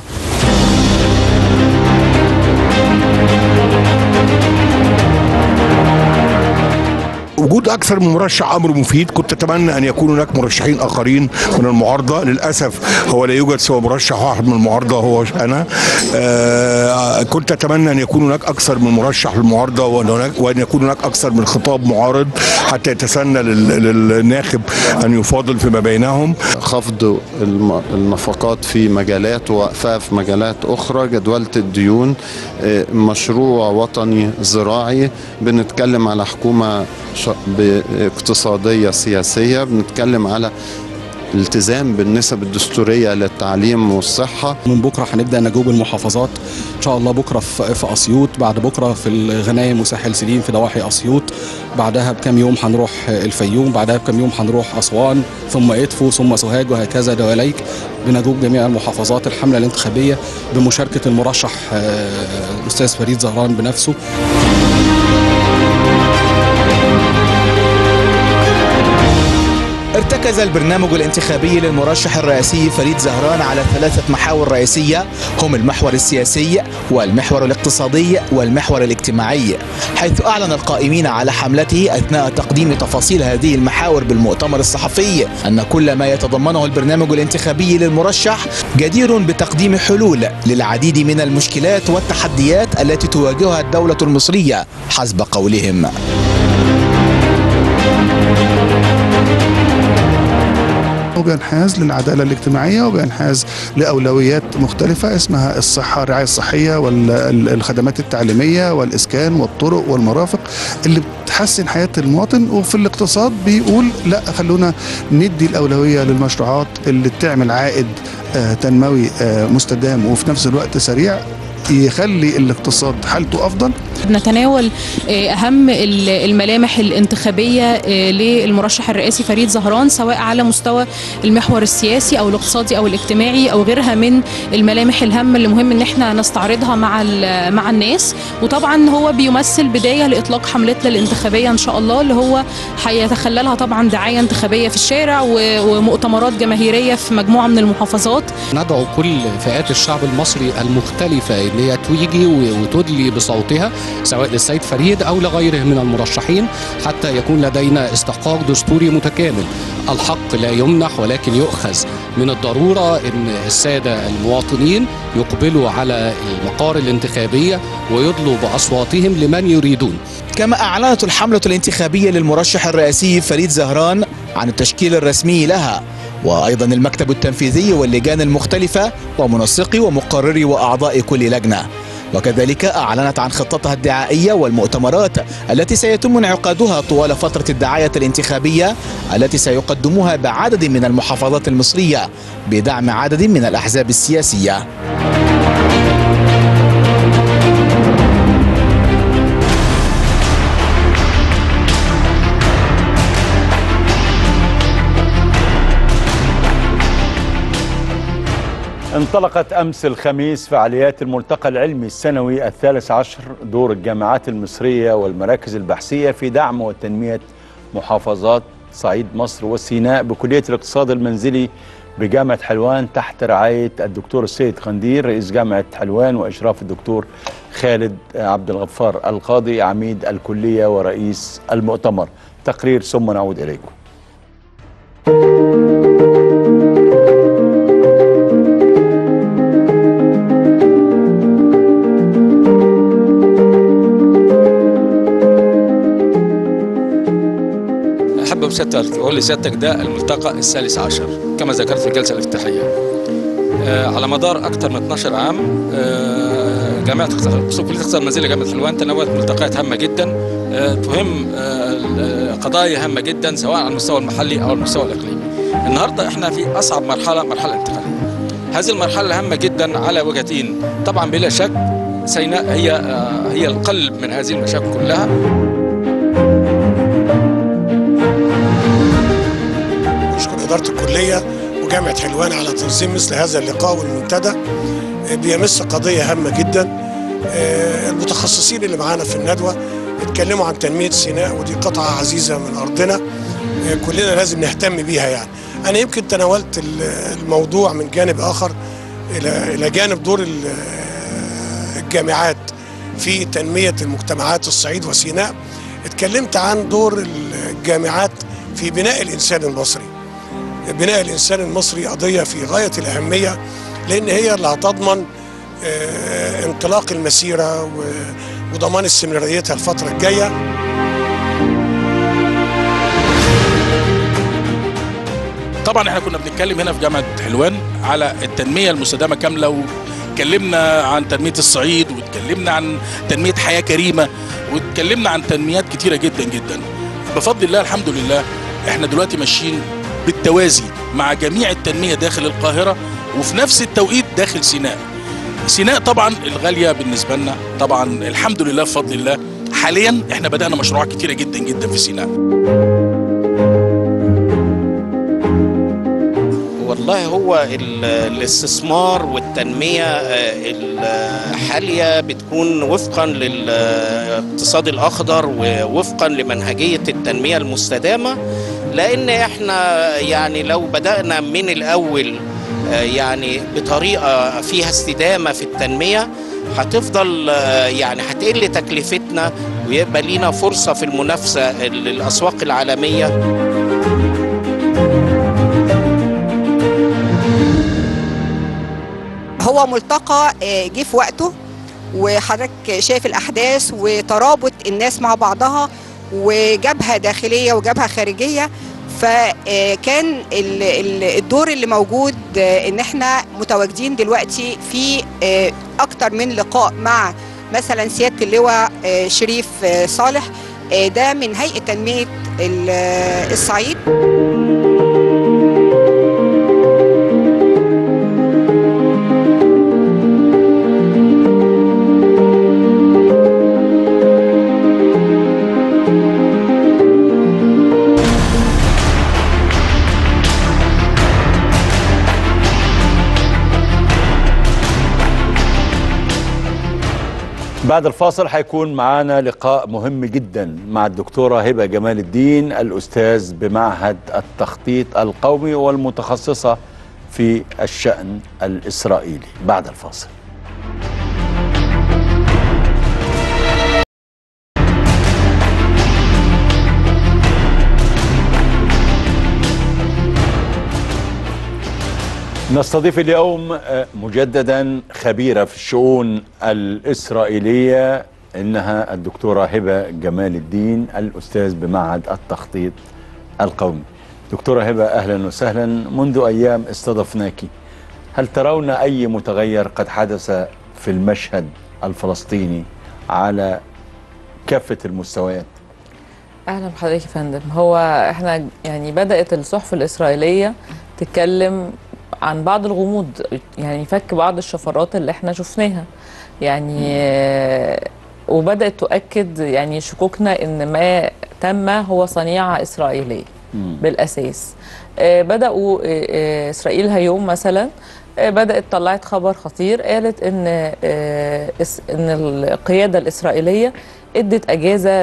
وجود اكثر من مرشح امر مفيد كنت اتمنى ان يكون هناك مرشحين اخرين من المعارضه للاسف هو لا يوجد سوى مرشح واحد من المعارضه هو انا آه كنت اتمنى ان يكون هناك اكثر من مرشح للمعارضه وان يكون هناك اكثر من خطاب معارض حتى يتسنى للناخب ان يفاضل فيما بينهم خفض النفقات في مجالات ووقفها في مجالات اخرى جدوله الديون مشروع وطني زراعي بنتكلم على حكومه اقتصادية سياسية بنتكلم على الالتزام بالنسب الدستورية للتعليم والصحة من بكره هنبدا نجوب المحافظات ان شاء الله بكره في في اسيوط بعد بكره في الغنايم وساحل سليم في ضواحي اسيوط بعدها بكام يوم هنروح الفيوم بعدها بكام يوم هنروح اسوان ثم ادفو ثم سوهاج وهكذا دواليك بنجوب جميع المحافظات الحمله الانتخابيه بمشاركه المرشح آه، الاستاذ فريد زهران بنفسه ارتكز البرنامج الانتخابي للمرشح الرئاسي فريد زهران على ثلاثة محاور رئيسية هم المحور السياسي والمحور الاقتصادي والمحور الاجتماعي حيث أعلن القائمين على حملته أثناء تقديم تفاصيل هذه المحاور بالمؤتمر الصحفي أن كل ما يتضمنه البرنامج الانتخابي للمرشح جدير بتقديم حلول للعديد من المشكلات والتحديات التي تواجهها الدولة المصرية حسب قولهم وبينحاز للعدالة الاجتماعية وبينحاز لأولويات مختلفة اسمها الصحة الرعاية الصحية والخدمات التعليمية والإسكان والطرق والمرافق اللي بتحسن حياة المواطن وفي الاقتصاد بيقول لا خلونا ندي الأولوية للمشروعات اللي تعمل عائد آه، تنموي آه، مستدام وفي نفس الوقت سريع يخلي الاقتصاد حالته افضل بنتناول آه، اهم ال- الملامح الانتخابيه آه، للمرشح الرئاسي فريد زهران سواء على مستوى المحور السياسي او الاقتصادي او الاجتماعي او غيرها من الملامح الهامه اللي مهم ان احنا نستعرضها مع ال- مع الناس وطبعا هو بيمثل بدايه لاطلاق حملتنا الانتخابيه ان شاء الله اللي هو هيتخللها طبعا دعايه انتخابيه في الشارع و- ومؤتمرات جماهيريه في مجموعه من المحافظات ندعو كل فئات الشعب المصري المختلفة ان هي تيجي وتدلي بصوتها سواء للسيد فريد او لغيره من المرشحين حتى يكون لدينا استحقاق دستوري متكامل الحق لا يمنح ولكن يؤخذ من الضرورة ان السادة المواطنين يقبلوا على المقار الانتخابية ويدلوا بأصواتهم لمن يريدون كما أعلنت الحملة الانتخابية للمرشح الرئاسي فريد زهران عن التشكيل الرسمي لها وأيضا المكتب التنفيذي واللجان المختلفة ومنسقي ومقرري وأعضاء كل لجنة وكذلك أعلنت عن خطتها الدعائية والمؤتمرات التي سيتم انعقادها طوال فترة الدعاية الانتخابية التي سيقدموها بعدد من المحافظات المصرية بدعم عدد من الأحزاب السياسية انطلقت أمس الخميس فعاليات الملتقى العلمي السنوي الثالث عشر دور الجامعات المصرية والمراكز البحثية في دعم وتنمية محافظات صعيد مصر وسيناء بكلية الاقتصاد المنزلي بجامعة حلوان تحت رعاية الدكتور السيد قندير رئيس جامعة حلوان وإشراف الدكتور خالد عبد الغفار القاضي عميد الكلية ورئيس المؤتمر تقرير ثم نعود إليكم احب بسيادتك اقول لسيادتك ده الملتقى الثالث عشر كما ذكرت في الجلسه الافتتاحيه آه، على مدار اكثر من 12 عام آه، جامعه اقتصاد كليه الاقتصاد المنزلي جامعه حلوان تناولت ملتقيات هامه جدا آه، تهم آه، آه، قضايا هامه جدا سواء على المستوى المحلي او المستوى الاقليمي النهارده احنا في اصعب مرحله مرحله انتقاليه هذه المرحله الهامه جدا على وجهتين طبعا بلا شك سيناء هي آه، هي القلب من هذه المشاكل كلها نشكر إدارة الكلية وجامعة حلوان على تنظيم مثل هذا اللقاء والمنتدى آه، بيمس قضية هامة جدا آه، المتخصصين اللي معانا في الندوة اتكلموا عن تنمية سيناء ودي قطعة عزيزة من أرضنا آه، كلنا لازم نهتم بيها يعني أنا يمكن تناولت ال- الموضوع من جانب آخر إلى إلى جانب دور ال- آه، الجامعات في تنمية المجتمعات الصعيد وسيناء اتكلمت عن دور الجامعات في بناء الإنسان المصري بناء الإنسان المصري قضية في غاية الأهمية لأن هي اللي هتضمن آه، انطلاق المسيرة و- وضمان استمراريتها الفترة الجاية طبعا احنا كنا بنتكلم هنا في جامعه حلوان على التنميه المستدامه كامله واتكلمنا عن تنميه الصعيد واتكلمنا عن تنميه حياه كريمه واتكلمنا عن تنميات كتيره جدا جدا بفضل الله الحمد لله احنا دلوقتي ماشيين بالتوازي مع جميع التنميه داخل القاهره وفي نفس التوقيت داخل سيناء سيناء طبعا الغاليه بالنسبه لنا طبعا الحمد لله بفضل الله حاليا احنا بدانا مشروعات كتيره جدا جدا في سيناء والله هو ال- الاستثمار والتنمية آه، الحالية بتكون وفقا للاقتصاد الأخضر ووفقا لمنهجية التنمية المستدامة لأن احنا يعني لو بدأنا من الأول آه، يعني بطريقة فيها استدامة في التنمية هتفضل آه، يعني هتقل تكلفتنا ويبقى لينا فرصة في المنافسة للأسواق العالمية هو ملتقى آه، جه في وقته وحضرتك شايف الاحداث وترابط الناس مع بعضها وجبهه داخليه وجبهه خارجيه فكان ال- ال- الدور اللي موجود آه، ان احنا متواجدين دلوقتي في آه، اكتر من لقاء مع مثلا سياده اللواء آه، شريف آه، صالح آه، ده من هيئه تنميه ال- آه، الصعيد بعد الفاصل هيكون معانا لقاء مهم جدا مع الدكتورة هبة جمال الدين الأستاذ بمعهد التخطيط القومي والمتخصصة في الشأن الإسرائيلي بعد الفاصل نستضيف اليوم آه، مجددا خبيرة في الشؤون الإسرائيلية إنها الدكتورة هبة جمال الدين الأستاذ بمعهد التخطيط القومي دكتورة هبة أهلا وسهلا منذ أيام استضفناك هل ترون أي متغير قد حدث في المشهد الفلسطيني على كافة المستويات اهلا بحضرتك يا فندم هو احنا يعني بدات الصحف الاسرائيليه تتكلم عن بعض الغموض يعني فك بعض الشفرات اللي احنا شفناها يعني آه، وبدات تؤكد يعني شكوكنا ان ما تم هو صنيعه اسرائيليه بالاساس آه، بداوا آه، آه، اسرائيل هيوم مثلا آه، بدات طلعت خبر خطير قالت ان آه، إس- ان القياده الاسرائيليه ادت اجازه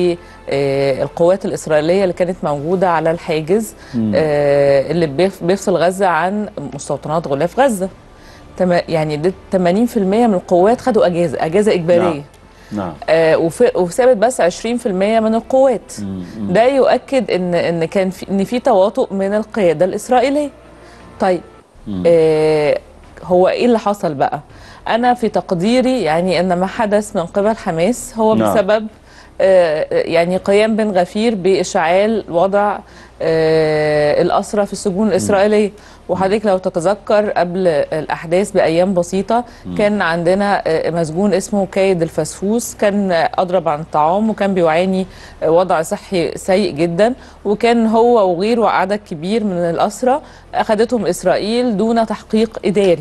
للقوات الاسرائيليه اللي كانت موجوده على الحاجز مم. آه، اللي بيف- بيفصل غزه عن مستوطنات غلاف غزه تم- يعني ده 80% من القوات خدوا اجازه اجازه اجباريه نعم آه وف- وثابت بس 20% من القوات ده يؤكد ان ان كان في ان في تواطؤ من القياده الاسرائيليه طيب آه هو ايه اللي حصل بقى انا في تقديري يعني ان ما حدث من قبل حماس هو نعم. بسبب آه يعني قيام بن غفير باشعال وضع آه الاسرى في السجون الاسرائيليه وحضرتك لو تتذكر قبل الاحداث بايام بسيطه مم. كان عندنا آه، مسجون اسمه كايد الفسفوس كان آه، اضرب عن الطعام وكان بيعاني آه، وضع صحي سيء جدا وكان هو وغيره عدد كبير من الاسرى اخذتهم اسرائيل دون تحقيق اداري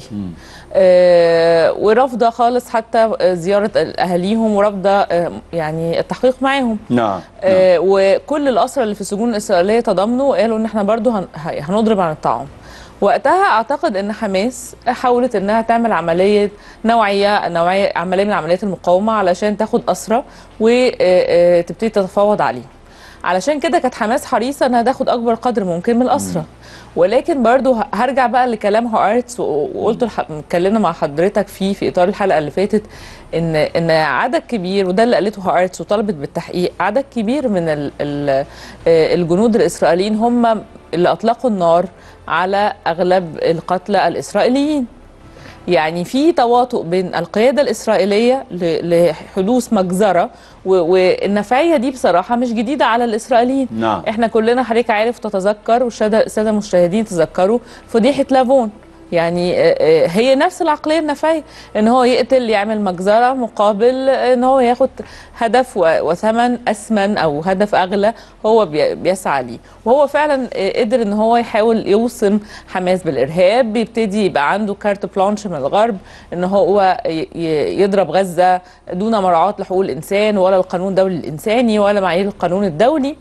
آه، ورافضه خالص حتى آه، زياره اهاليهم ورافضه آه، يعني التحقيق معاهم نعم آه، وكل الاسرى اللي في السجون الاسرائيليه تضامنوا وقالوا ان احنا برضو هن- ه- هنضرب عن الطعام وقتها اعتقد ان حماس حاولت انها تعمل عمليه نوعيه نوعيه عمليه من عمليات المقاومه علشان تاخد اسرى وتبتدي تتفاوض عليهم علشان كده كانت حماس حريصه انها تاخد اكبر قدر ممكن من الاسرى ولكن برضو ه- هرجع بقى لكلام هارتس و- وقلت الح- اتكلمنا مع حضرتك فيه في اطار الحلقه اللي فاتت ان ان عدد كبير وده اللي قالته هارتس وطلبت بالتحقيق عدد كبير من ال ال آه، الجنود الاسرائيليين هم اللي اطلقوا النار على اغلب القتلى الاسرائيليين يعني في تواطؤ بين القيادة الإسرائيلية ل- لحدوث مجزرة و- والنفعية دي بصراحة مش جديدة على الإسرائيليين نعم. احنا كلنا حضرتك عارف تتذكر والسادة السادة المشاهدين تذكروا فضيحة لافون يعني آه، آه، هي نفس العقليه النفعيه ان هو يقتل يعمل مجزره مقابل ان هو ياخد هدف و- وثمن اسمن او هدف اغلى هو بي- بيسعى ليه وهو فعلا آه، قدر ان هو يحاول يوصم حماس بالارهاب بيبتدي يبقى عنده كارت بلانش من الغرب ان هو ي- ي- يضرب غزه دون مراعاه لحقوق الانسان ولا القانون الدولي الانساني ولا معايير القانون الدولي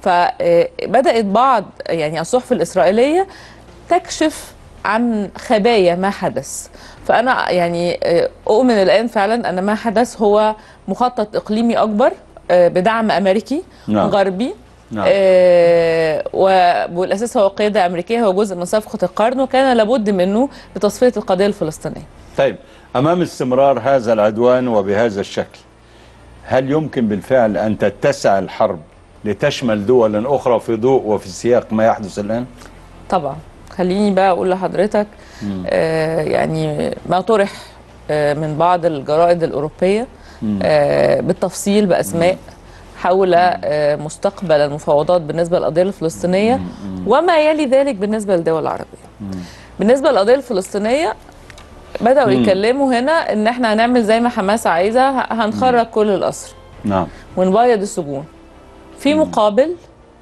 فبدات بعض يعني الصحف الاسرائيليه تكشف عن خبايا ما حدث فانا يعني آه، اؤمن الان فعلا ان ما حدث هو مخطط اقليمي اكبر آه، بدعم امريكي نعم. غربي نعم. آه و- والاساس هو قياده امريكيه هو جزء من صفقه القرن وكان لابد منه لتصفيه القضيه الفلسطينيه طيب أمام استمرار هذا العدوان وبهذا الشكل هل يمكن بالفعل أن تتسع الحرب لتشمل دول أخرى في ضوء وفي سياق ما يحدث الآن؟ طبعا خليني بقى اقول لحضرتك مم. آه يعني ما طرح آه من بعض الجرائد الاوروبيه مم. آه بالتفصيل باسماء حول آه مستقبل المفاوضات بالنسبه للقضيه الفلسطينيه وما يلي ذلك بالنسبه للدول العربيه بالنسبه للقضيه الفلسطينيه بداوا مم. يتكلموا هنا ان احنا هنعمل زي ما حماس عايزه ه- هنخرج كل الاسر نعم ونبيض السجون في مقابل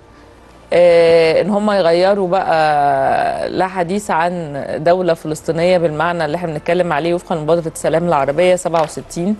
آه ان هم يغيروا بقى لا حديث عن دوله فلسطينيه بالمعنى اللي احنا بنتكلم عليه وفقا لمبادره السلام العربيه 67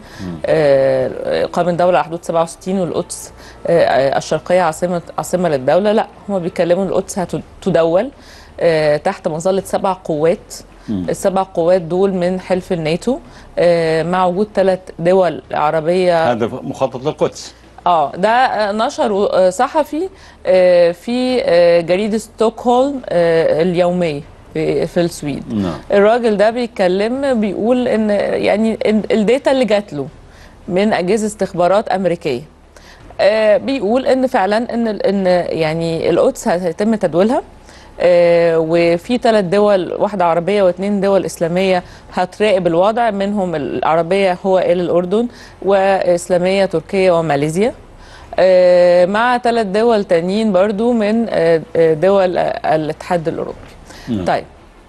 آه اقامه دوله على حدود 67 والقدس آه الشرقيه عاصمه عاصمه للدوله لا هم بيتكلموا القدس هتدول آه تحت مظله سبع قوات مم. السبع قوات دول من حلف الناتو آه مع وجود ثلاث دول عربيه هذا مخطط للقدس اه ده آه، نشره آه، صحفي آه، في آه، جريدة ستوكهولم آه، اليومية في في السويد نعم الراجل ده بيتكلم بيقول ان يعني إن الداتا اللي جات له من اجهزه استخبارات امريكيه آه، بيقول ان فعلا ان ان يعني القدس هيتم تدويلها آه، وفي ثلاث دول واحده عربيه واثنين دول اسلاميه هتراقب الوضع منهم العربيه هو ال الاردن واسلاميه تركيا وماليزيا آه، مع ثلاث دول تانيين برضو من آه، آه، دول آه، الاتحاد الاوروبي نعم. طيب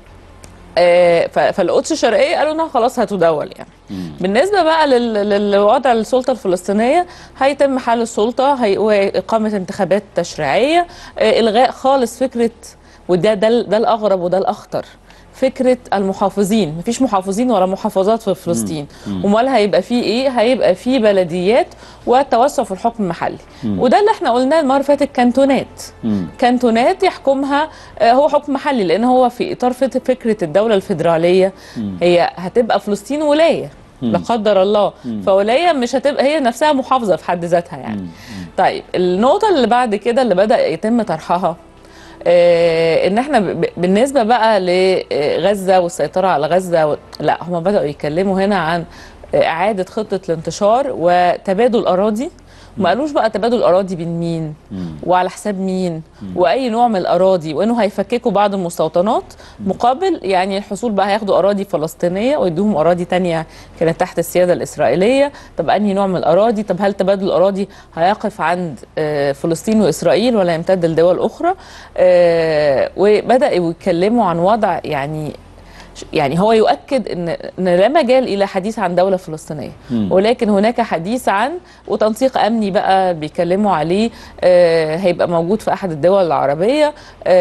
آه، ف- فالقدس الشرقيه قالوا انها خلاص هتدول يعني بالنسبه بقى لل- للوضع السلطه الفلسطينيه هيتم حل السلطه هي واقامه انتخابات تشريعيه آه، الغاء خالص فكره وده ده, ال- ده الاغرب وده الاخطر فكره المحافظين مفيش محافظين ولا محافظات في فلسطين مم. امال هيبقى فيه ايه هيبقى فيه بلديات والتوسع في الحكم المحلي مم. وده اللي احنا قلناه المره اللي فاتت كانتونات مم. كانتونات يحكمها آه، هو حكم محلي لان هو في اطار فت- فكره الدوله الفيدراليه مم. هي هتبقى فلسطين ولايه مم. لا قدر الله مم. فولايه مش هتبقى هي نفسها محافظه في حد ذاتها يعني طيب النقطه اللي بعد كده اللي بدا يتم طرحها آه ان احنا ب- ب- بالنسبه بقى لغزه والسيطره على غزه و... لا هم بداوا يتكلموا هنا عن آه، اعاده خطه الانتشار وتبادل اراضي ما قالوش بقى تبادل اراضي بين مين وعلى حساب مين واي نوع من الاراضي وانه هيفككوا بعض المستوطنات مقابل يعني الحصول بقى هياخدوا اراضي فلسطينيه ويدوهم اراضي تانية كانت تحت السياده الاسرائيليه طب انهي نوع من الاراضي طب هل تبادل الاراضي هيقف عند آه، فلسطين واسرائيل ولا يمتد لدول اخرى آه، وبداوا يتكلموا عن وضع يعني يعني هو يؤكد ان ان لا مجال الى حديث عن دوله فلسطينيه مم. ولكن هناك حديث عن وتنسيق امني بقى بيتكلموا عليه آه هيبقى موجود في احد الدول العربيه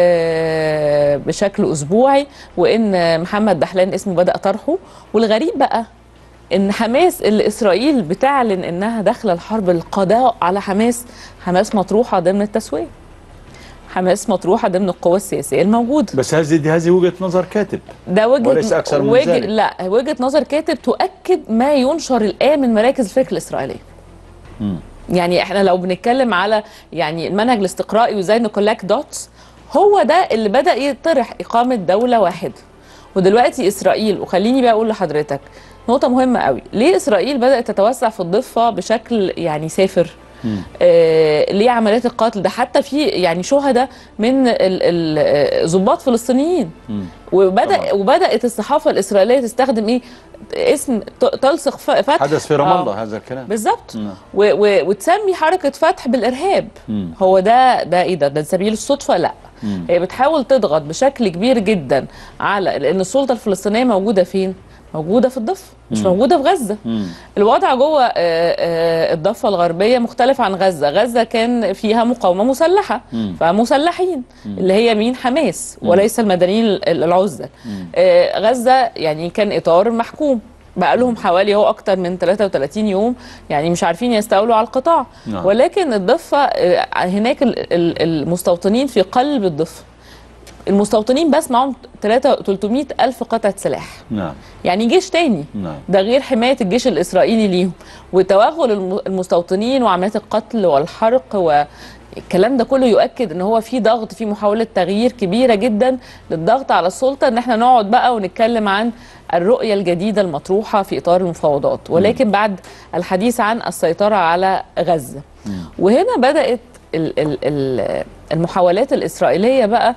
آه بشكل اسبوعي وان محمد دحلان اسمه بدا طرحه والغريب بقى ان حماس اللي اسرائيل بتعلن انها داخله الحرب القضاء على حماس حماس مطروحه ضمن التسويه حماس مطروحه ضمن القوى السياسيه الموجوده بس هذه دي هذه وجهه نظر كاتب ده وجهه وليس أكثر من وجه ذلك. لا وجهه نظر كاتب تؤكد ما ينشر الان من مراكز الفكر الاسرائيليه مم. يعني احنا لو بنتكلم على يعني المنهج الاستقرائي وازاي نكولكت دوتس هو ده اللي بدا يطرح اقامه دوله واحده ودلوقتي اسرائيل وخليني بقى اقول لحضرتك نقطه مهمه قوي ليه اسرائيل بدات تتوسع في الضفه بشكل يعني سافر آه، ليه عمليات القتل ده حتى في يعني شهداء من ال- ال- آه، ضباط فلسطينيين وبدا وبدات الصحافه الاسرائيليه تستخدم ايه اسم ت- تلصق ف- فتح حدث في رام آه. الله هذا الكلام بالظبط نعم. و و وتسمي حركه فتح بالارهاب مم. هو ده ده ايه ده ده سبيل الصدفه لا مم. هي بتحاول تضغط بشكل كبير جدا على لان السلطه الفلسطينيه موجوده فين موجوده في الضفه مش مم. موجوده في غزه مم. الوضع جوه آه، آه، الضفه الغربيه مختلف عن غزه غزه كان فيها مقاومه مسلحه مم. فمسلحين مم. اللي هي مين حماس مم. وليس المدنيين ال- ال- العزل مم. آه، غزه يعني كان اطار محكوم بقى لهم حوالي هو اكتر من 33 يوم يعني مش عارفين يستولوا على القطاع نعم. ولكن الضفه آه، هناك ال- ال- المستوطنين في قلب الضفه المستوطنين بس معهم 300 ألف قطعة سلاح نعم يعني جيش تاني نعم ده غير حماية الجيش الإسرائيلي ليهم وتوغل الم- المستوطنين وعمليات القتل والحرق والكلام ده كله يؤكد ان هو في ضغط في محاولة تغيير كبيرة جدا للضغط على السلطة ان احنا نقعد بقى ونتكلم عن الرؤية الجديدة المطروحة في إطار المفاوضات ولكن بعد الحديث عن السيطرة على غزة وهنا بدأت ال- ال- ال- المحاولات الإسرائيلية بقى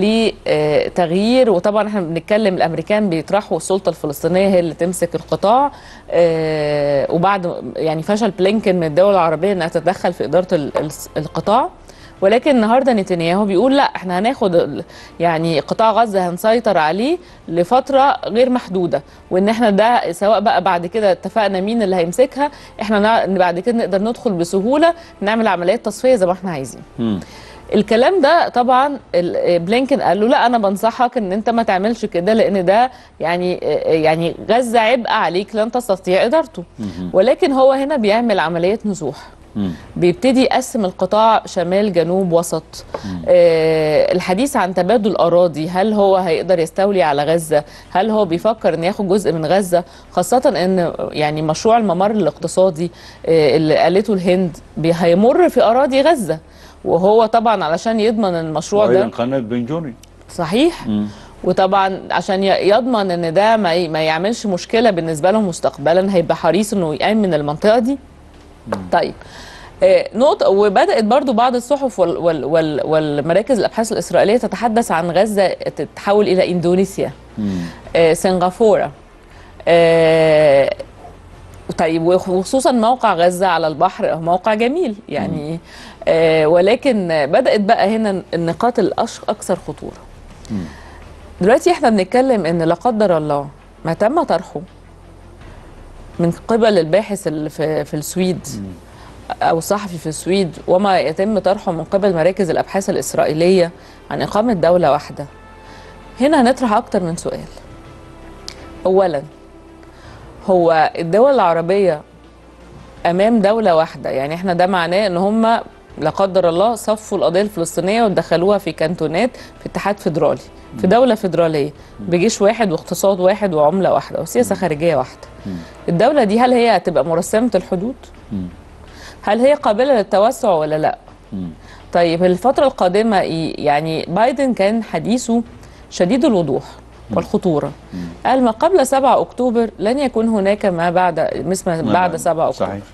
لتغيير وطبعا احنا بنتكلم الأمريكان بيطرحوا السلطة الفلسطينية هي اللي تمسك القطاع آه، وبعد يعني فشل بلينكن من الدول العربية انها تتدخل في إدارة ال- ال- القطاع ولكن النهارده نتنياهو بيقول لا احنا هناخد ال- يعني قطاع غزه هنسيطر عليه لفتره غير محدوده وان احنا ده سواء بقى بعد كده اتفقنا مين اللي هيمسكها احنا نع- بعد كده نقدر ندخل بسهوله نعمل عمليات تصفيه زي ما احنا عايزين. مم. الكلام ده طبعا ال- بلينكن قال له لا انا بنصحك ان انت ما تعملش كده لان ده يعني يعني غزه عبء عليك لن تستطيع ادارته مم. ولكن هو هنا بيعمل عمليه نزوح مم. بيبتدي يقسم القطاع شمال جنوب وسط آه الحديث عن تبادل اراضي هل هو هيقدر يستولي على غزه هل هو بيفكر ان ياخد جزء من غزه خاصه ان يعني مشروع الممر الاقتصادي آه اللي قالته الهند بي- هيمر في اراضي غزه وهو طبعا علشان يضمن المشروع وايضا ده قناه بن جوري صحيح مم. وطبعا عشان ي- يضمن ان ده ما ي- ما يعملش مشكله بالنسبه لهم مستقبلا هيبقى حريص انه يامن المنطقه دي طيب آه، نقطة وبدأت برضو بعض الصحف وال وال وال والمراكز الأبحاث الإسرائيلية تتحدث عن غزة تتحول إلى إندونيسيا آه، سنغافورة آه، طيب وخصوصا موقع غزة على البحر موقع جميل يعني آه، ولكن بدأت بقى هنا النقاط الأكثر خطورة دلوقتي احنا بنتكلم ان لا قدر الله ما تم طرحه من قبل الباحث اللي في, في السويد او الصحفي في السويد وما يتم طرحه من قبل مراكز الابحاث الاسرائيليه عن اقامه دوله واحده هنا هنطرح اكتر من سؤال اولا هو الدول العربيه امام دوله واحده يعني احنا ده معناه ان هم لا قدر الله صفوا القضيه الفلسطينيه ودخلوها في كانتونات في اتحاد فيدرالي في دوله فيدراليه بجيش واحد واقتصاد واحد وعمله واحده وسياسه خارجيه واحده الدوله دي هل هي هتبقى مرسمه الحدود هل هي قابله للتوسع ولا لا طيب الفتره القادمه إيه؟ يعني بايدن كان حديثه شديد الوضوح والخطوره قال ما قبل 7 اكتوبر لن يكون هناك ما بعد مثل ما ما بعد بعد. 7 اكتوبر صحيح.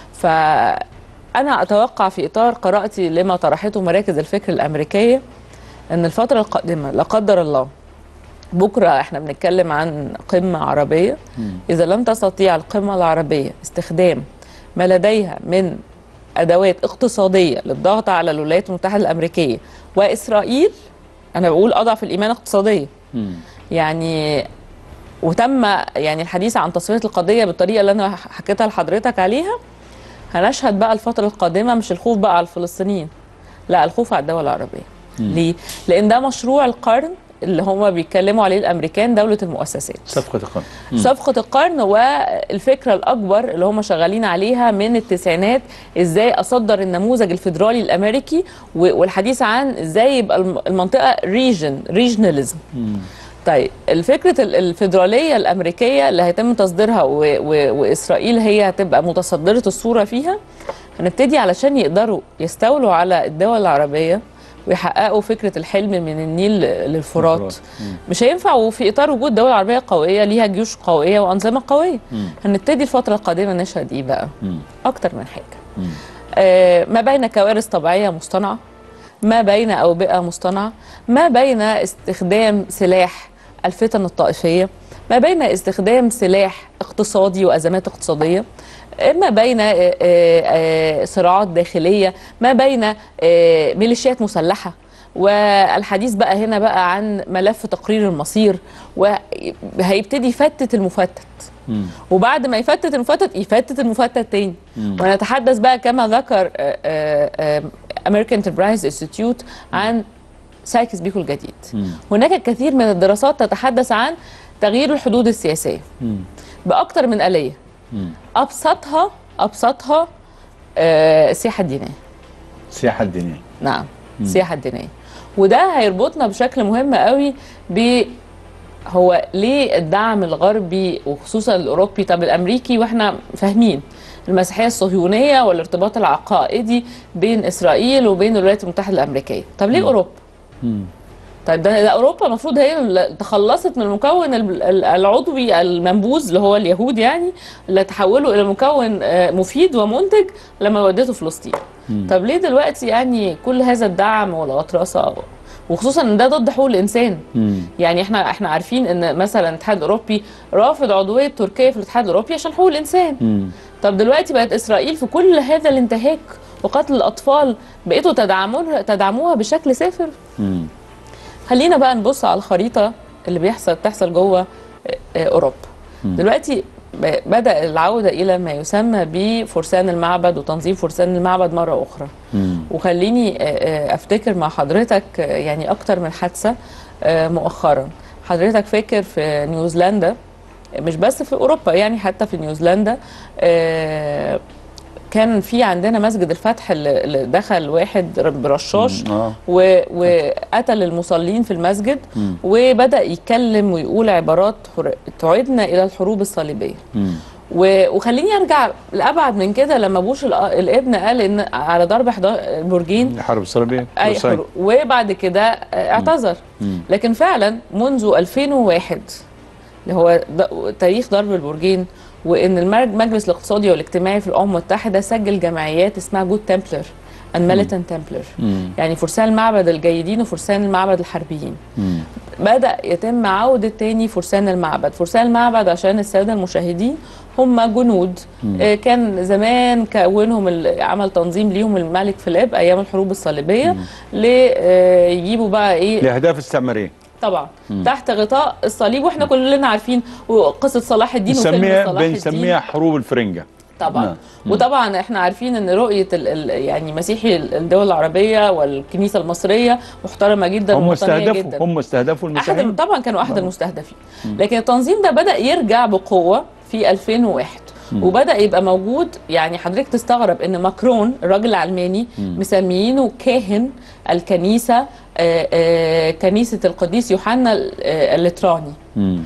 فأنا أتوقع في إطار قراءتي لما طرحته مراكز الفكر الأمريكية أن الفترة القادمة لا قدر الله بكرة احنا بنتكلم عن قمة عربية إذا لم تستطيع القمة العربية استخدام ما لديها من أدوات اقتصادية للضغط على الولايات المتحدة الأمريكية وإسرائيل أنا بقول أضعف الإيمان اقتصاديا يعني وتم يعني الحديث عن تصفيه القضيه بالطريقه اللي انا حكيتها لحضرتك عليها هنشهد بقى الفتره القادمه مش الخوف بقى على الفلسطينيين لا الخوف على الدول العربيه ليه لان ده مشروع القرن اللي هم بيتكلموا عليه الامريكان دوله المؤسسات صفقه القرن صفقة القرن والفكرة الأكبر اللي هم شغالين عليها من التسعينات إزاي أصدر النموذج الفيدرالي الأمريكي و- والحديث عن إزاي يبقى الم- المنطقة ريجن ريجناليزم طيب الفكرة ال- الفيدرالية الأمريكية اللي هيتم تصديرها و... و... وإسرائيل هي هتبقى متصدرة الصورة فيها هنبتدي علشان يقدروا يستولوا على الدول العربية ويحققوا فكرة الحلم من النيل للفرات مش هينفع وفي إطار وجود دول عربية قوية ليها جيوش قوية وأنظمة قوية هنبتدي الفترة القادمة نشهد إيه بقى أكتر من حاجة آه، ما بين كوارث طبيعية مصطنعة ما بين أوبئة مصطنعة ما بين استخدام سلاح الفتن الطائفية ما بين استخدام سلاح اقتصادي وازمات اقتصاديه ما بين آه، آه، آه، صراعات داخليه ما بين آه، ميليشيات مسلحه والحديث بقى هنا بقى عن ملف تقرير المصير وهيبتدي يفتت المفتت وبعد ما يفتت المفتت يفتت المفتت تاني مم. ونتحدث بقى كما ذكر امريكان انتربرايز انستيتيوت عن سايكس بيكو الجديد هناك الكثير من الدراسات تتحدث عن تغيير الحدود السياسيه باكثر من اليه ابسطها ابسطها آه، السياحه الدينيه السياحه الدينيه نعم مم. السياحه الدينيه وده هيربطنا بشكل مهم قوي ب هو ليه الدعم الغربي وخصوصا الاوروبي طب الامريكي واحنا فاهمين المسيحيه الصهيونيه والارتباط العقائدي بين اسرائيل وبين الولايات المتحده الامريكيه طب ليه اوروبا طيب ده, ده اوروبا المفروض هي اللي تخلصت من المكون ال- ال- العضوي المنبوذ اللي هو اليهود يعني اللي تحوله الى مكون آه، مفيد ومنتج لما ودته فلسطين مم. طب ليه دلوقتي يعني كل هذا الدعم والغطرسه وخصوصا ان ده ضد حقوق الانسان يعني احنا احنا عارفين ان مثلا الاتحاد الاوروبي رافض عضويه تركيا في الاتحاد الاوروبي عشان حقوق الانسان طب دلوقتي بقت اسرائيل في كل هذا الانتهاك وقتل الاطفال بقيتوا تدعموها تدعموها بشكل سافر خلينا بقى نبص على الخريطه اللي بيحصل بتحصل جوه آه، آه، اوروبا مم. دلوقتي ب- بدا العوده الى ما يسمى بفرسان المعبد وتنظيم فرسان المعبد مره اخرى وخليني آه، آه، افتكر مع حضرتك آه، يعني اكتر من حادثه آه، مؤخرا حضرتك فاكر في نيوزيلندا مش بس في اوروبا يعني حتى في نيوزيلندا آه، كان في عندنا مسجد الفتح اللي اللي دخل واحد برشاش اه و- وقتل المصلين في المسجد مم. وبدا يتكلم ويقول عبارات حر- تعيدنا الى الحروب الصليبيه و- وخليني ارجع لابعد من كده لما بوش الأ- الابن قال ان على ضرب 11 برجين الحرب الصليبيه اي حسين. حروب وبعد كده آه، اعتذر مم. لكن فعلا منذ 2001 اللي هو ض- تاريخ ضرب البرجين وان المر- المجلس الاقتصادي والاجتماعي في الامم المتحده سجل جمعيات اسمها جود تمبلر الميليتنت تمبلر مم. يعني فرسان المعبد الجيدين وفرسان المعبد الحربيين مم. بدأ يتم عودة تاني فرسان المعبد فرسان المعبد عشان السادة المشاهدين هم جنود مم. آه، كان زمان كونهم ال- عمل تنظيم ليهم الملك فيليب أيام الحروب الصليبية ليجيبوا بقى إيه لاهداف استعماريه طبعا مم. تحت غطاء الصليب واحنا كلنا عارفين قصة صلاح الدين وفيلم بنسميها صلاح الدين بنسميها حروب الفرنجه طبعا نعم. مم. وطبعا احنا عارفين ان رؤيه ال ال يعني مسيحي الدول العربيه والكنيسه المصريه محترمه جدا هم ووطنيه استهدفوا جدا هم استهدفوا احد المسيحيين ال- طبعا كانوا احد طبعاً. المستهدفين لكن التنظيم ده بدا يرجع بقوه في 2001 مم. وبدا يبقى موجود يعني حضرتك تستغرب ان ماكرون الراجل العلماني مم. مسميينه كاهن الكنيسه آه، آه، كنيسه القديس يوحنا ال- آه، اللتراني مم.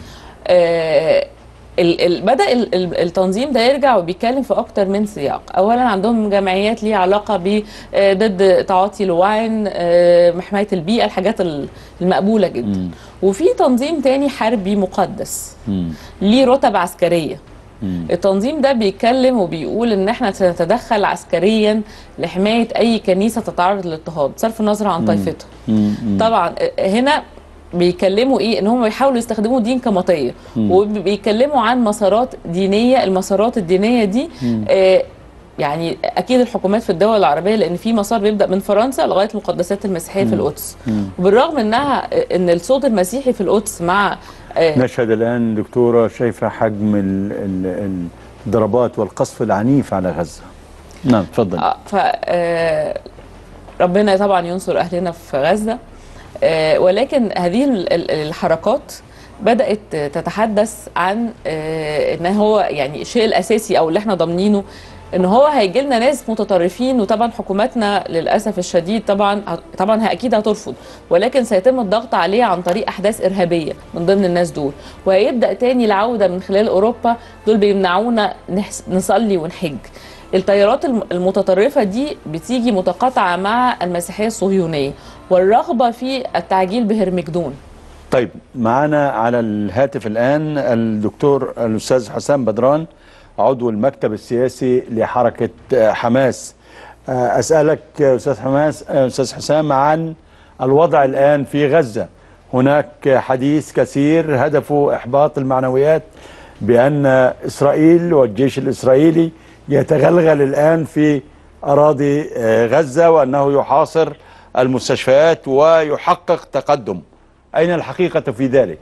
آه، ال ال بدا ال ال التنظيم ده يرجع وبيتكلم في اكتر من سياق اولا عندهم جمعيات ليها علاقه ب آه، ضد تعاطي الوين آه، حمايه البيئه الحاجات ال- المقبوله جدا وفي تنظيم تاني حربي مقدس مم. ليه رتب عسكريه مم. التنظيم ده بيتكلم وبيقول ان احنا سنتدخل عسكريا لحمايه اي كنيسه تتعرض للاضطهاد بصرف النظر عن مم. طائفتها مم. مم. طبعا هنا بيكلموا ايه ان هم بيحاولوا يستخدموا دين كمطيه مم. وبيتكلموا عن مسارات دينيه المسارات الدينيه دي مم. آه يعني اكيد الحكومات في الدول العربيه لان في مسار بيبدا من فرنسا لغايه المقدسات المسيحيه في مم. القدس مم. وبالرغم انها ان الصوت المسيحي في القدس مع آه نشهد الان دكتوره شايفه حجم ال- ال- الضربات والقصف العنيف على غزه نعم تفضل آه، ف آه، ربنا طبعا ينصر اهلنا في غزه آه، ولكن هذه ال- ال- الحركات بدات تتحدث عن آه، ان هو يعني الشيء الاساسي او اللي احنا ضامنينه ان هو هيجي لنا ناس متطرفين وطبعا حكوماتنا للاسف الشديد طبعا طبعا هي اكيد هترفض ولكن سيتم الضغط عليه عن طريق احداث ارهابيه من ضمن الناس دول وهيبدا تاني العوده من خلال اوروبا دول بيمنعونا نحس- نصلي ونحج التيارات الم- المتطرفة دي بتيجي متقاطعة مع المسيحية الصهيونية والرغبة في التعجيل بهرمجدون طيب معنا على الهاتف الآن الدكتور الأستاذ حسام بدران عضو المكتب السياسي لحركة آه، حماس آه، أسألك آه، أستاذ حماس آه، أستاذ حسام عن الوضع الآن في غزة هناك حديث كثير هدفه إحباط المعنويات بأن إسرائيل والجيش الإسرائيلي يتغلغل الآن في أراضي آه، غزة وأنه يحاصر المستشفيات ويحقق تقدم أين الحقيقة في ذلك؟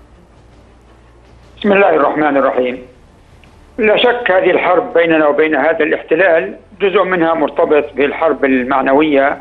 بسم الله الرحمن الرحيم لا شك هذه الحرب بيننا وبين هذا الاحتلال جزء منها مرتبط بالحرب المعنوية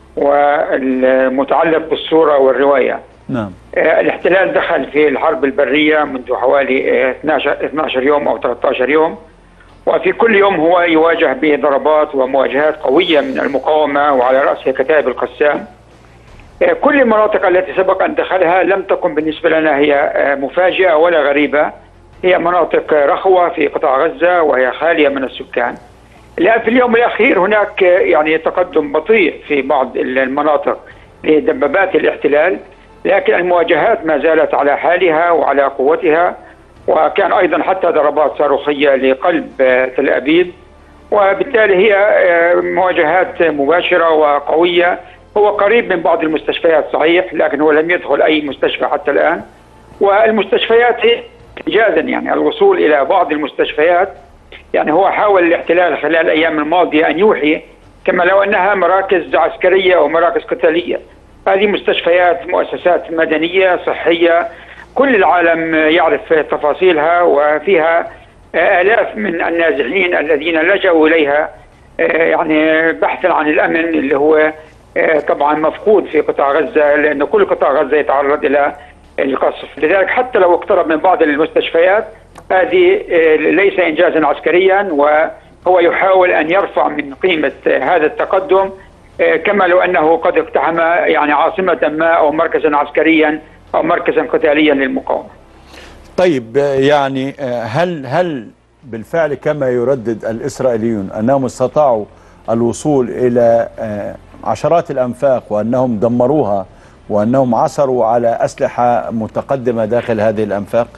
والمتعلق بالصورة والرواية نعم آه، الاحتلال دخل في الحرب البرية منذ حوالي آه، 12 12 يوم أو 13 يوم وفي كل يوم هو يواجه بضربات ومواجهات قوية من المقاومة وعلى رأسها كتائب القسام آه، كل المناطق التي سبق أن دخلها لم تكن بالنسبة لنا هي آه، مفاجئة ولا غريبة هي مناطق رخوة في قطاع غزة وهي خالية من السكان الآن في اليوم الأخير هناك آه، يعني تقدم بطيء في بعض المناطق لدبابات الاحتلال لكن المواجهات ما زالت على حالها وعلى قوتها وكان أيضا حتى ضربات صاروخية لقلب آه، تل أبيب وبالتالي هي آه، مواجهات مباشرة وقوية هو قريب من بعض المستشفيات صحيح لكن هو لم يدخل أي مستشفى حتى الآن والمستشفيات هي إنجازا يعني الوصول إلى بعض المستشفيات يعني هو حاول الاحتلال خلال الأيام الماضية أن يوحي كما لو أنها مراكز عسكرية ومراكز قتالية هذه مستشفيات مؤسسات مدنية صحية كل العالم يعرف تفاصيلها وفيها آلاف من النازحين الذين لجأوا إليها آه، يعني بحثا عن الأمن اللي هو آه، طبعا مفقود في قطاع غزة لأن كل قطاع غزة يتعرض إلى القصف لذلك حتى لو اقترب من بعض المستشفيات هذه آه، ليس إنجازا عسكريا وهو يحاول أن يرفع من قيمة آه، هذا التقدم آه، كما لو أنه قد اقتحم يعني عاصمة ما أو مركزا عسكريا أو مركزا قتاليا للمقاومة طيب آه، يعني آه، هل هل بالفعل كما يردد الإسرائيليون أنهم استطاعوا الوصول إلى آه، عشرات الأنفاق وأنهم دمروها وأنهم عثروا على أسلحة متقدمة داخل هذه الأنفاق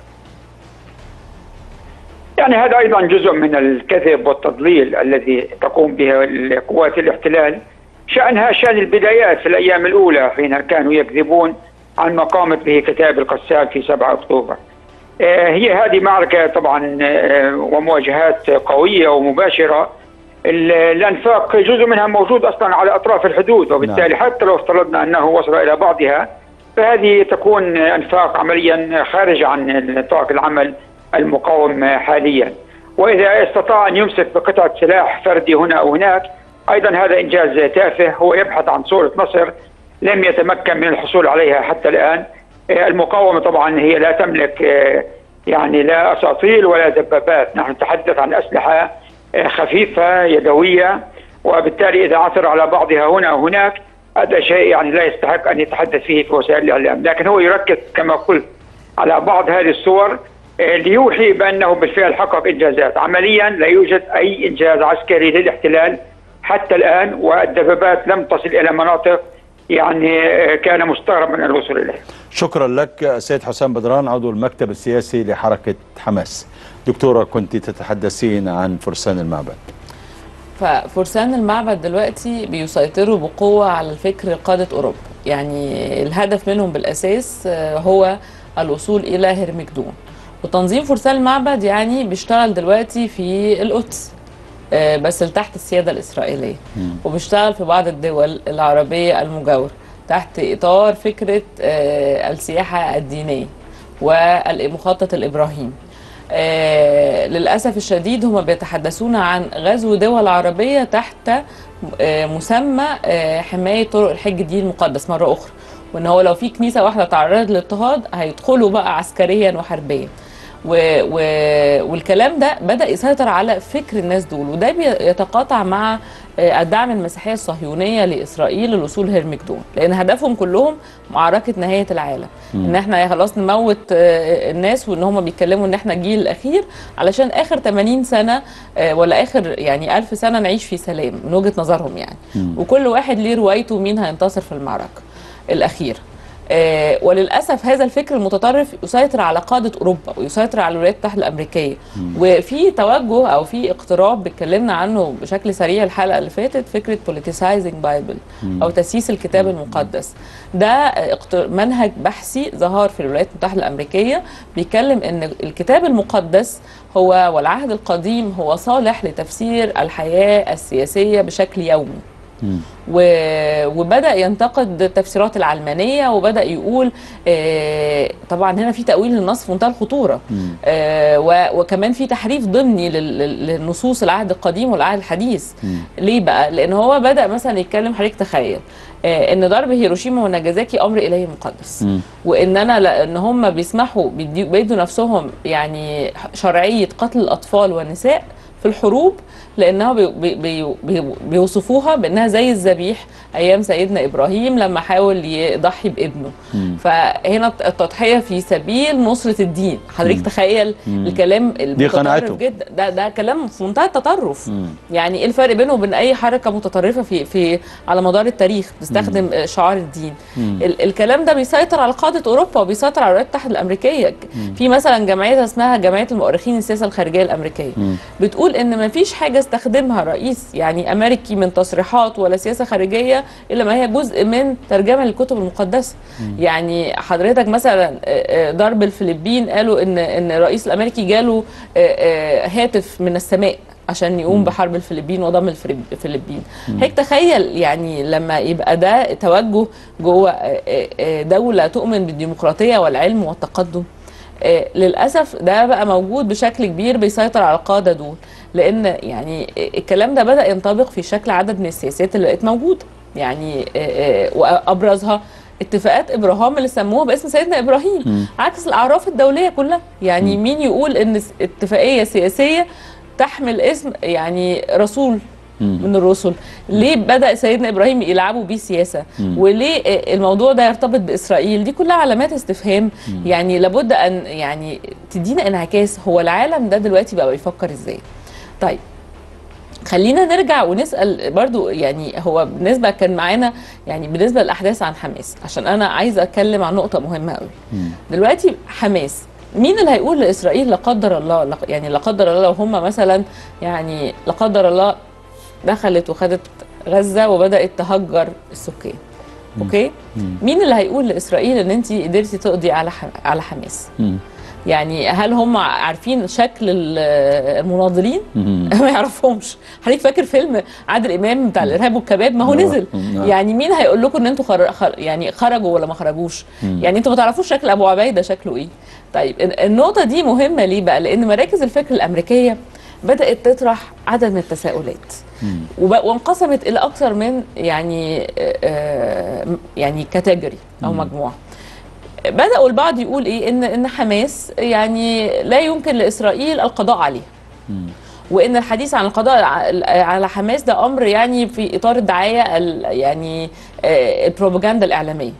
يعني هذا ايضا جزء من الكذب والتضليل الذي تقوم به قوات الاحتلال شانها شان البدايات في الايام الاولى حين كانوا يكذبون عن ما قامت به كتائب القسام في 7 اكتوبر. آه، هي هذه معركه طبعا آه، ومواجهات قويه ومباشره ال- الانفاق جزء منها موجود اصلا على اطراف الحدود وبالتالي حتى لو افترضنا انه وصل الى بعضها فهذه تكون انفاق عمليا خارج عن نطاق العمل المقاوم حاليا واذا استطاع ان يمسك بقطعه سلاح فردي هنا او هناك ايضا هذا انجاز تافه هو يبحث عن صوره نصر لم يتمكن من الحصول عليها حتى الان آه، المقاومه طبعا هي لا تملك آه، يعني لا اساطيل ولا دبابات نحن نتحدث عن اسلحه آه، خفيفه يدويه وبالتالي اذا عثر على بعضها هنا او هناك هذا شيء يعني لا يستحق ان يتحدث فيه في وسائل الاعلام لكن هو يركز كما قلت على بعض هذه الصور آه، ليوحي بانه بالفعل حقق انجازات عمليا لا يوجد اي انجاز عسكري للاحتلال حتى الان والدبابات لم تصل الى مناطق يعني آه، كان مستغرب من الوصول اليها شكرا لك سيد حسام بدران عضو المكتب السياسي لحركة حماس دكتورة كنت تتحدثين عن فرسان المعبد ففرسان المعبد دلوقتي بيسيطروا بقوة على الفكر قادة أوروبا يعني الهدف منهم بالأساس آه، هو الوصول إلى هرمجدون وتنظيم فرسان المعبد يعني بيشتغل دلوقتي في القدس آه، بس تحت السيادة الإسرائيلية وبيشتغل في بعض الدول العربية المجاورة تحت إطار فكرة آه، السياحة الدينية والمخطط الإبراهيمي آه، للأسف الشديد هم بيتحدثون عن غزو دول عربية تحت آه، مسمى آه، حماية طرق الحج الدين المقدس مرة أخرى وإن هو لو في كنيسة واحدة تعرضت للاضطهاد هيدخلوا بقى عسكريا وحربيا و... و... والكلام ده بدأ يسيطر على فكر الناس دول وده بيتقاطع مع آه، الدعم المسيحية الصهيونية لإسرائيل للوصول هرمجدون لأن هدفهم كلهم معركة نهاية العالم مم. إن احنا خلاص نموت آه، الناس وإن هم بيتكلموا إن احنا الجيل الأخير علشان آخر 80 سنة آه، ولا آخر يعني 1000 سنة نعيش في سلام من وجهة نظرهم يعني وكل واحد ليه روايته مين هينتصر في المعركة الأخيرة آه، وللاسف هذا الفكر المتطرف يسيطر على قاده اوروبا ويسيطر على الولايات المتحده الامريكيه وفي توجه او في اقتراب اتكلمنا عنه بشكل سريع الحلقه اللي فاتت فكره politicizing بايبل مم. او تسييس الكتاب المقدس ده اقت- منهج بحثي ظهر في الولايات المتحده الامريكيه بيتكلم ان الكتاب المقدس هو والعهد القديم هو صالح لتفسير الحياه السياسيه بشكل يومي و... وبدا ينتقد التفسيرات العلمانيه وبدا يقول آه طبعا هنا في تاويل للنص في منتهى الخطوره آه و... وكمان في تحريف ضمني لل... لل- للنصوص العهد القديم والعهد الحديث ليه بقى لان هو بدا مثلا يتكلم حضرتك تخيل آه ان ضرب هيروشيما وناجازاكي امر الهي مقدس وان انا لا- ان هم بيسمحوا بيدي- بيدوا نفسهم يعني شرعيه قتل الاطفال والنساء في الحروب لانها بي بي بي بي بيوصفوها بانها زي الذبيح ايام سيدنا ابراهيم لما حاول يضحي بابنه فهنا التضحيه في سبيل نصره الدين حضرتك مم. تخيل مم. الكلام دي المتطرف قناعته. جدا ده ده كلام في منتهى التطرف يعني ايه الفرق بينه وبين اي حركه متطرفه في في على مدار التاريخ بتستخدم آه، شعار الدين مم. ال الكلام ده بيسيطر على قاده اوروبا وبيسيطر على الولايات المتحده الامريكيه في مثلا جمعيه اسمها جمعيه المؤرخين السياسه الخارجيه الامريكيه بتقول ان ما فيش حاجه استخدمها رئيس يعني امريكي من تصريحات ولا سياسه خارجيه الا ما هي جزء من ترجمه للكتب المقدسه يعني حضرتك مثلا آه، آه، ضرب الفلبين قالوا ان ان الرئيس الامريكي جاله آه، آه، هاتف من السماء عشان يقوم بحرب الفلبين وضم الفلب- الفلبين هيك تخيل يعني لما يبقى ده توجه جوه آه، آه، آه، دوله تؤمن بالديمقراطيه والعلم والتقدم آه، للاسف ده بقى موجود بشكل كبير بيسيطر على القاده دول لان يعني الكلام ده بدا ينطبق في شكل عدد من السياسات اللي بقت موجوده يعني آه، آه، وابرزها اتفاقات ابراهام اللي سموها باسم سيدنا ابراهيم مم. عكس الاعراف الدوليه كلها يعني مين يقول ان س- اتفاقيه سياسيه تحمل اسم يعني رسول من الرسل ليه بدا سيدنا ابراهيم يلعبوا بيه سياسه مم. وليه الموضوع ده يرتبط باسرائيل دي كلها علامات استفهام يعني لابد ان يعني تدينا انعكاس هو العالم ده دلوقتي بقى بيفكر ازاي طيب خلينا نرجع ونسال برضو يعني هو بالنسبه كان معانا يعني بالنسبه للاحداث عن حماس عشان انا عايزه اتكلم عن نقطه مهمه قوي دلوقتي حماس مين اللي هيقول لاسرائيل لا قدر الله لا- يعني لا قدر الله لو هم مثلا يعني لا قدر الله دخلت وخدت غزه وبدات تهجر السكان اوكي مين اللي هيقول لاسرائيل ان انت قدرتي تقضي على ح- على حماس يعني هل هم عارفين شكل ال- المناضلين ما يعرفهمش حضرتك فاكر فيلم عادل امام بتاع الارهاب والكباب ما هو آه. نزل آه. يعني مين هيقول لكم ان انتوا خر... خر... يعني خرجوا ولا ما خرجوش مم. يعني انتوا ما تعرفوش شكل ابو عبيده شكله ايه طيب ال- النقطه دي مهمه ليه بقى لان مراكز الفكر الامريكيه بدات تطرح عدد من التساؤلات وب- وانقسمت الى اكثر من يعني آه، يعني كاتيجوري او مجموعه بداوا البعض يقول ايه ان ان حماس يعني لا يمكن لاسرائيل القضاء عليها وان الحديث عن القضاء ع- على حماس ده امر يعني في اطار الدعايه ال- يعني آه، البروباغندا الاعلاميه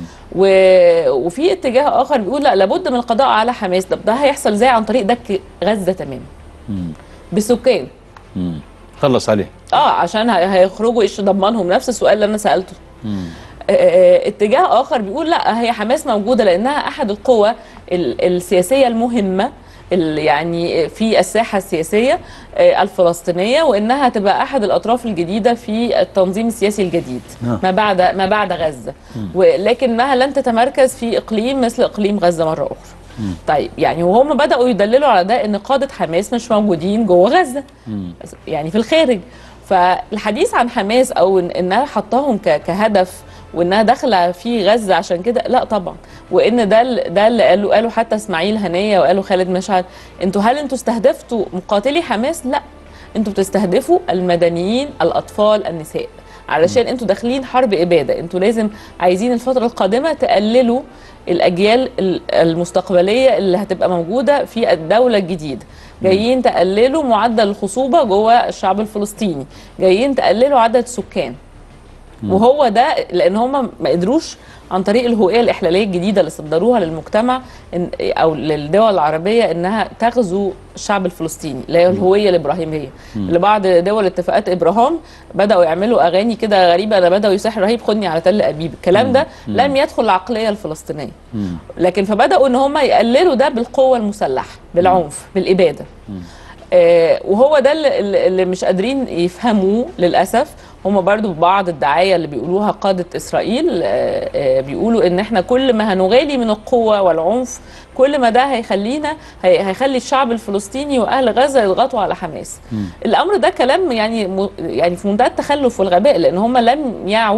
و- وفي اتجاه اخر بيقول لا لابد من القضاء على حماس ده ده هيحصل ازاي عن طريق دك غزه تماما بسكان خلص عليه اه عشان هي- هيخرجوا ايش ضمنهم نفس السؤال اللي انا سالته آه، آه، اتجاه اخر بيقول لا هي حماس موجوده لانها احد القوى ال- السياسيه المهمه ال- يعني في الساحه السياسيه آه، الفلسطينيه وانها تبقى احد الاطراف الجديده في التنظيم السياسي الجديد آه. ما بعد ما بعد غزه ولكنها لن تتمركز في اقليم مثل اقليم غزه مره اخرى طيب يعني وهم بداوا يدللوا على ده ان قاده حماس مش موجودين جوه غزه يعني في الخارج فالحديث عن حماس او إن انها حطاهم ك- كهدف وانها داخله في غزه عشان كده لا طبعا وان ده ال- ده اللي قالوا قالوا حتى اسماعيل هنيه وقالوا خالد مشعل انتوا هل انتوا استهدفتوا مقاتلي حماس لا انتوا بتستهدفوا المدنيين الاطفال النساء علشان انتوا داخلين حرب اباده انتوا لازم عايزين الفتره القادمه تقللوا الاجيال ال- المستقبليه اللي هتبقى موجوده في الدوله الجديده جايين تقللوا معدل الخصوبه جوه الشعب الفلسطيني جايين تقللوا عدد السكان وهو ده لان هم ما قدروش عن طريق الهويه الاحلاليه الجديده اللي صدروها للمجتمع إن او للدول العربيه انها تغزو الشعب الفلسطيني اللي هي الهويه الابراهيميه مم. اللي بعض دول اتفاقات ابراهام بداوا يعملوا اغاني كده غريبه انا بداوا يساح رهيب خدني على تل ابيب الكلام ده مم. لم يدخل العقليه الفلسطينيه لكن فبداوا ان هم يقللوا ده بالقوه المسلحه بالعنف بالاباده آه، وهو ده اللي- اللي اللي مش قادرين يفهموه للاسف هم برضو بعض الدعايه اللي بيقولوها قاده اسرائيل آه، آه، بيقولوا ان احنا كل ما هنغالي من القوه والعنف كل ما ده هيخلينا هي- هيخلي الشعب الفلسطيني واهل غزه يضغطوا على حماس الامر ده كلام يعني م- يعني في منتهى التخلف والغباء لان هم لم يعوا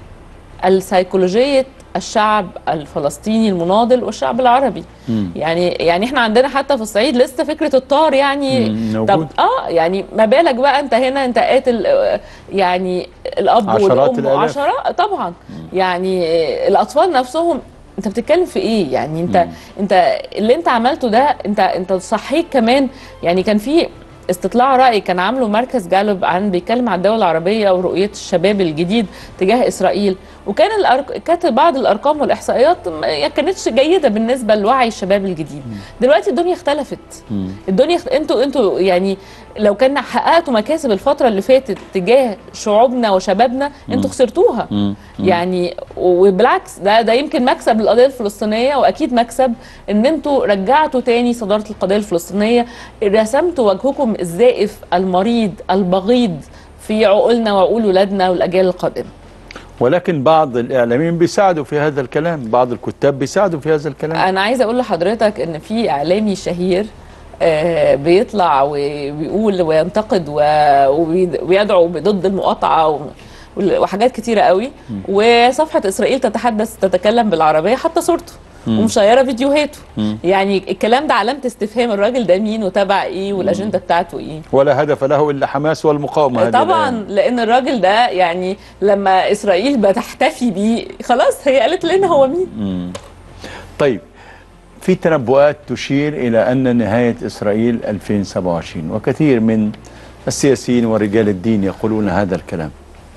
السيكولوجيه الشعب الفلسطيني المناضل والشعب العربي يعني يعني احنا عندنا حتى في الصعيد لسه فكره الطار يعني مم، طب موجود. اه يعني ما بالك بقى انت هنا انت قاتل آه، يعني الاب عشرات والام الآلاف. وعشرة طبعا يعني آه، الاطفال نفسهم انت بتتكلم في ايه يعني انت انت اللي انت عملته ده انت انت صحيت كمان يعني كان في استطلاع رأي كان عامله مركز جالوب عن بيتكلم عن الدول العربية ورؤية الشباب الجديد تجاه إسرائيل وكان الأرق... كانت بعض الأرقام والإحصائيات ما كانتش جيدة بالنسبة لوعي الشباب الجديد دلوقتي الدنيا اختلفت الدنيا اخت- انتوا انتوا يعني لو كان حققتوا مكاسب الفترة اللي فاتت تجاه شعوبنا وشبابنا انتوا خسرتوها يعني وبالعكس ده ده يمكن مكسب للقضيه الفلسطينيه واكيد مكسب ان انتوا رجعتوا تاني صداره القضيه الفلسطينيه رسمتوا وجهكم الزائف المريض البغيض في عقولنا وعقول ولادنا والاجيال القادمه ولكن بعض الاعلاميين بيساعدوا في هذا الكلام بعض الكتاب بيساعدوا في هذا الكلام انا عايزه اقول لحضرتك ان في اعلامي شهير آه، بيطلع وبيقول وينتقد و- وبي- ويدعو ضد المقاطعه و- وحاجات كتيره قوي وصفحه اسرائيل تتحدث تتكلم بالعربيه حتى صورته مم. ومشيره فيديوهاته مم. يعني الكلام ده علامه استفهام الراجل ده مين وتبع ايه والاجنده بتاعته ايه ولا هدف له الا حماس والمقاومه هذه طبعا الآن. لان الراجل ده يعني لما اسرائيل بتحتفي بيه خلاص هي قالت لنا هو مين مم. طيب في تنبؤات تشير الى ان نهايه اسرائيل 2027 وكثير من السياسيين ورجال الدين يقولون هذا الكلام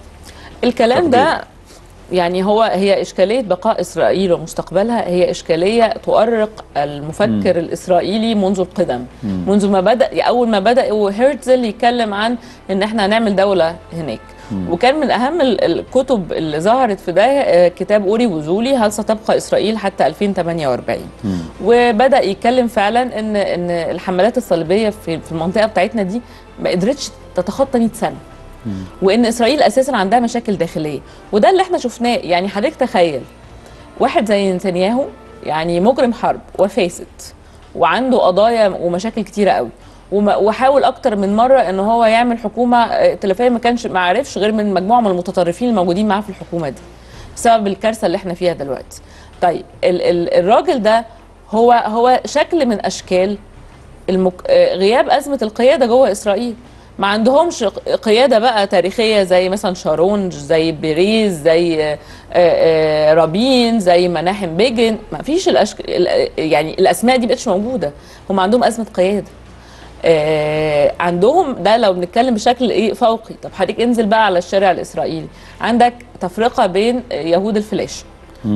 الكلام ده يعني هو هي إشكالية بقاء إسرائيل ومستقبلها هي إشكالية تؤرق المفكر مم. الإسرائيلي منذ القدم مم. منذ ما بدأ أول ما بدأ هيرتزل يتكلم عن إن إحنا هنعمل دولة هناك مم. وكان من أهم ال- الكتب اللي ظهرت في ده آه، كتاب أوري وزولي هل ستبقى إسرائيل حتى 2048 وبدا يتكلم فعلا ان ان الحملات الصليبيه في في المنطقه بتاعتنا دي ما قدرتش تتخطى 100 سنه وان اسرائيل اساسا عندها مشاكل داخليه وده اللي احنا شفناه يعني حضرتك تخيل واحد زي نتنياهو يعني مجرم حرب وفاسد وعنده قضايا ومشاكل كتيره قوي وما- وحاول اكتر من مره ان هو يعمل حكومه ائتلافيه ما كانش ما عرفش غير من مجموعه من المتطرفين الموجودين معاه في الحكومه دي بسبب الكارثه اللي احنا فيها دلوقتي طيب ال ال الراجل ده هو هو شكل من اشكال المك... آه، غياب ازمه القياده جوه اسرائيل ما عندهمش ق- قياده بقى تاريخيه زي مثلا شارون زي بيريز زي آه، آه، رابين زي مناحم بيجن ما فيش الأشك... ال- يعني الاسماء دي بقتش موجوده هم عندهم ازمه قياده آه، عندهم ده لو بنتكلم بشكل ايه فوقي طب حضرتك انزل بقى على الشارع الاسرائيلي عندك تفرقه بين يهود الفلاش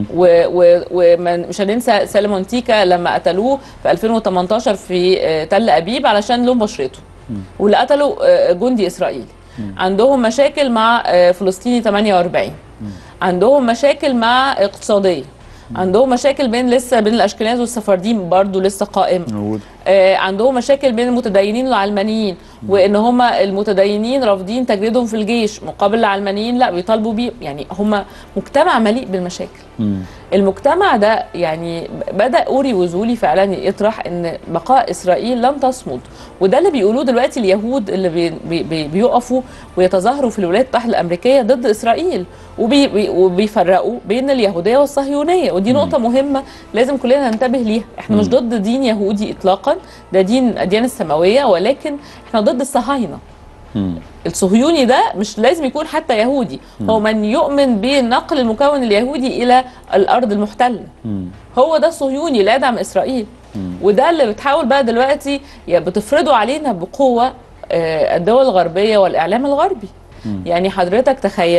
ومش هننسى سالمون تيكا لما قتلوه في 2018 في آه، تل ابيب علشان لون بشرته واللي قتلوا آه، جندي اسرائيلي عندهم مشاكل مع آه، فلسطيني 48 عندهم مشاكل مع اقتصاديه عندهم مشاكل بين لسه بين الاشكناز والسفارديم برضو لسه قائمه آه، عندهم مشاكل بين المتدينين والعلمانيين وان هم المتدينين رافضين تجريدهم في الجيش مقابل العلمانيين لا بيطالبوا بيه يعني هم مجتمع مليء بالمشاكل المجتمع ده يعني بدا اوري وزولي فعلا يطرح ان بقاء اسرائيل لن تصمد وده اللي بيقولوه دلوقتي اليهود اللي بي بي بي بيقفوا ويتظاهروا في الولايات المتحده الامريكيه ضد اسرائيل وبي بي وبيفرقوا بين اليهوديه والصهيونيه ودي نقطه مهمه لازم كلنا ننتبه ليها احنا مش ضد دين يهودي اطلاقا ده دين الاديان السماويه ولكن احنا ضد الصهاينه الصهيوني ده مش لازم يكون حتى يهودي هو من يؤمن بنقل المكون اليهودي الى الارض المحتله هو ده الصهيوني لا يدعم اسرائيل وده اللي بتحاول بقى دلوقتي يا بتفرضه علينا بقوه آه، الدول الغربيه والاعلام الغربي يعني حضرتك تخيل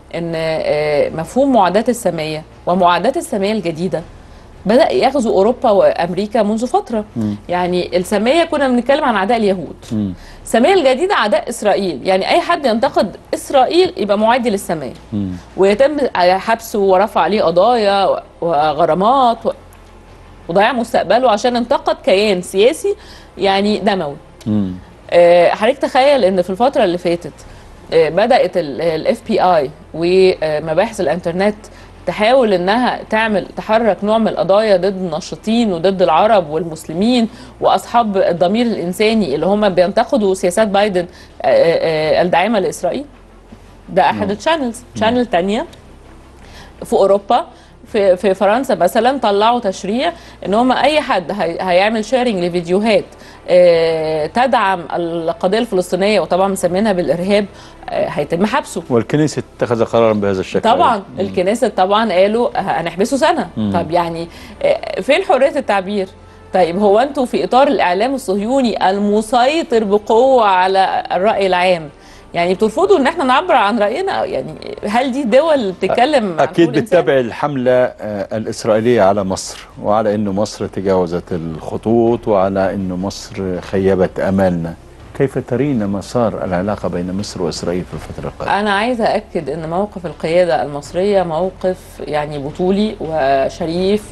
ان آه، مفهوم معاداه الساميه ومعاداه الساميه الجديده بدا يغزو اوروبا وامريكا منذ فتره مم. يعني الساميه كنا بنتكلم عن اعداء اليهود مم. الساميه الجديده اعداء اسرائيل يعني اي حد ينتقد اسرائيل يبقى معادي للساميه مم. ويتم حبسه ورفع عليه قضايا و- وغرامات و- وضياع مستقبله عشان انتقد كيان سياسي يعني دموي مم. آه، حضرتك تخيل ان في الفتره اللي فاتت آه، بدات الاف بي اي ومباحث الانترنت تحاول انها تعمل تحرك نوع من القضايا ضد الناشطين وضد العرب والمسلمين واصحاب الضمير الانساني اللي هم بينتقدوا سياسات بايدن آه، آه، الداعمه لاسرائيل ده احد الشانلز شانل تانية في اوروبا في في فرنسا مثلا طلعوا تشريع ان هم اي حد هي هيعمل شيرنج لفيديوهات آه، تدعم القضيه الفلسطينيه وطبعا مسمينها بالارهاب آه، هيتم حبسه والكنيسة اتخذ قرارا بهذا الشكل طبعا الكنيسة طبعا قالوا هنحبسه سنة مم. طب يعني آه، فين حرية التعبير طيب هو انتوا في اطار الاعلام الصهيوني المسيطر بقوة على الرأي العام يعني بترفضوا ان احنا نعبر عن راينا يعني هل دي دول بتتكلم عن أكيد حقوق الإنسان؟ بتتابع الحملة آه، الإسرائيلية على مصر وعلى أنه مصر تجاوزت الخطوط وعلى أنه مصر خيبت أمالنا كيف ترين مسار العلاقة بين مصر وإسرائيل في الفترة القادمة؟ انا عايزه اكد ان موقف القياده المصريه موقف يعني بطولي وشريف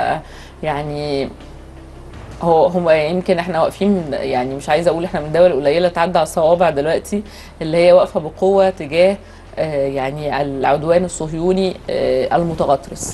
ويعني هو هم يمكن احنا واقفين يعني مش عايزه اقول احنا من الدول القليله تعدى على الصوابع دلوقتي اللي هي واقفه بقوه تجاه آه، يعني العدوان الصهيوني آه، المتغطرس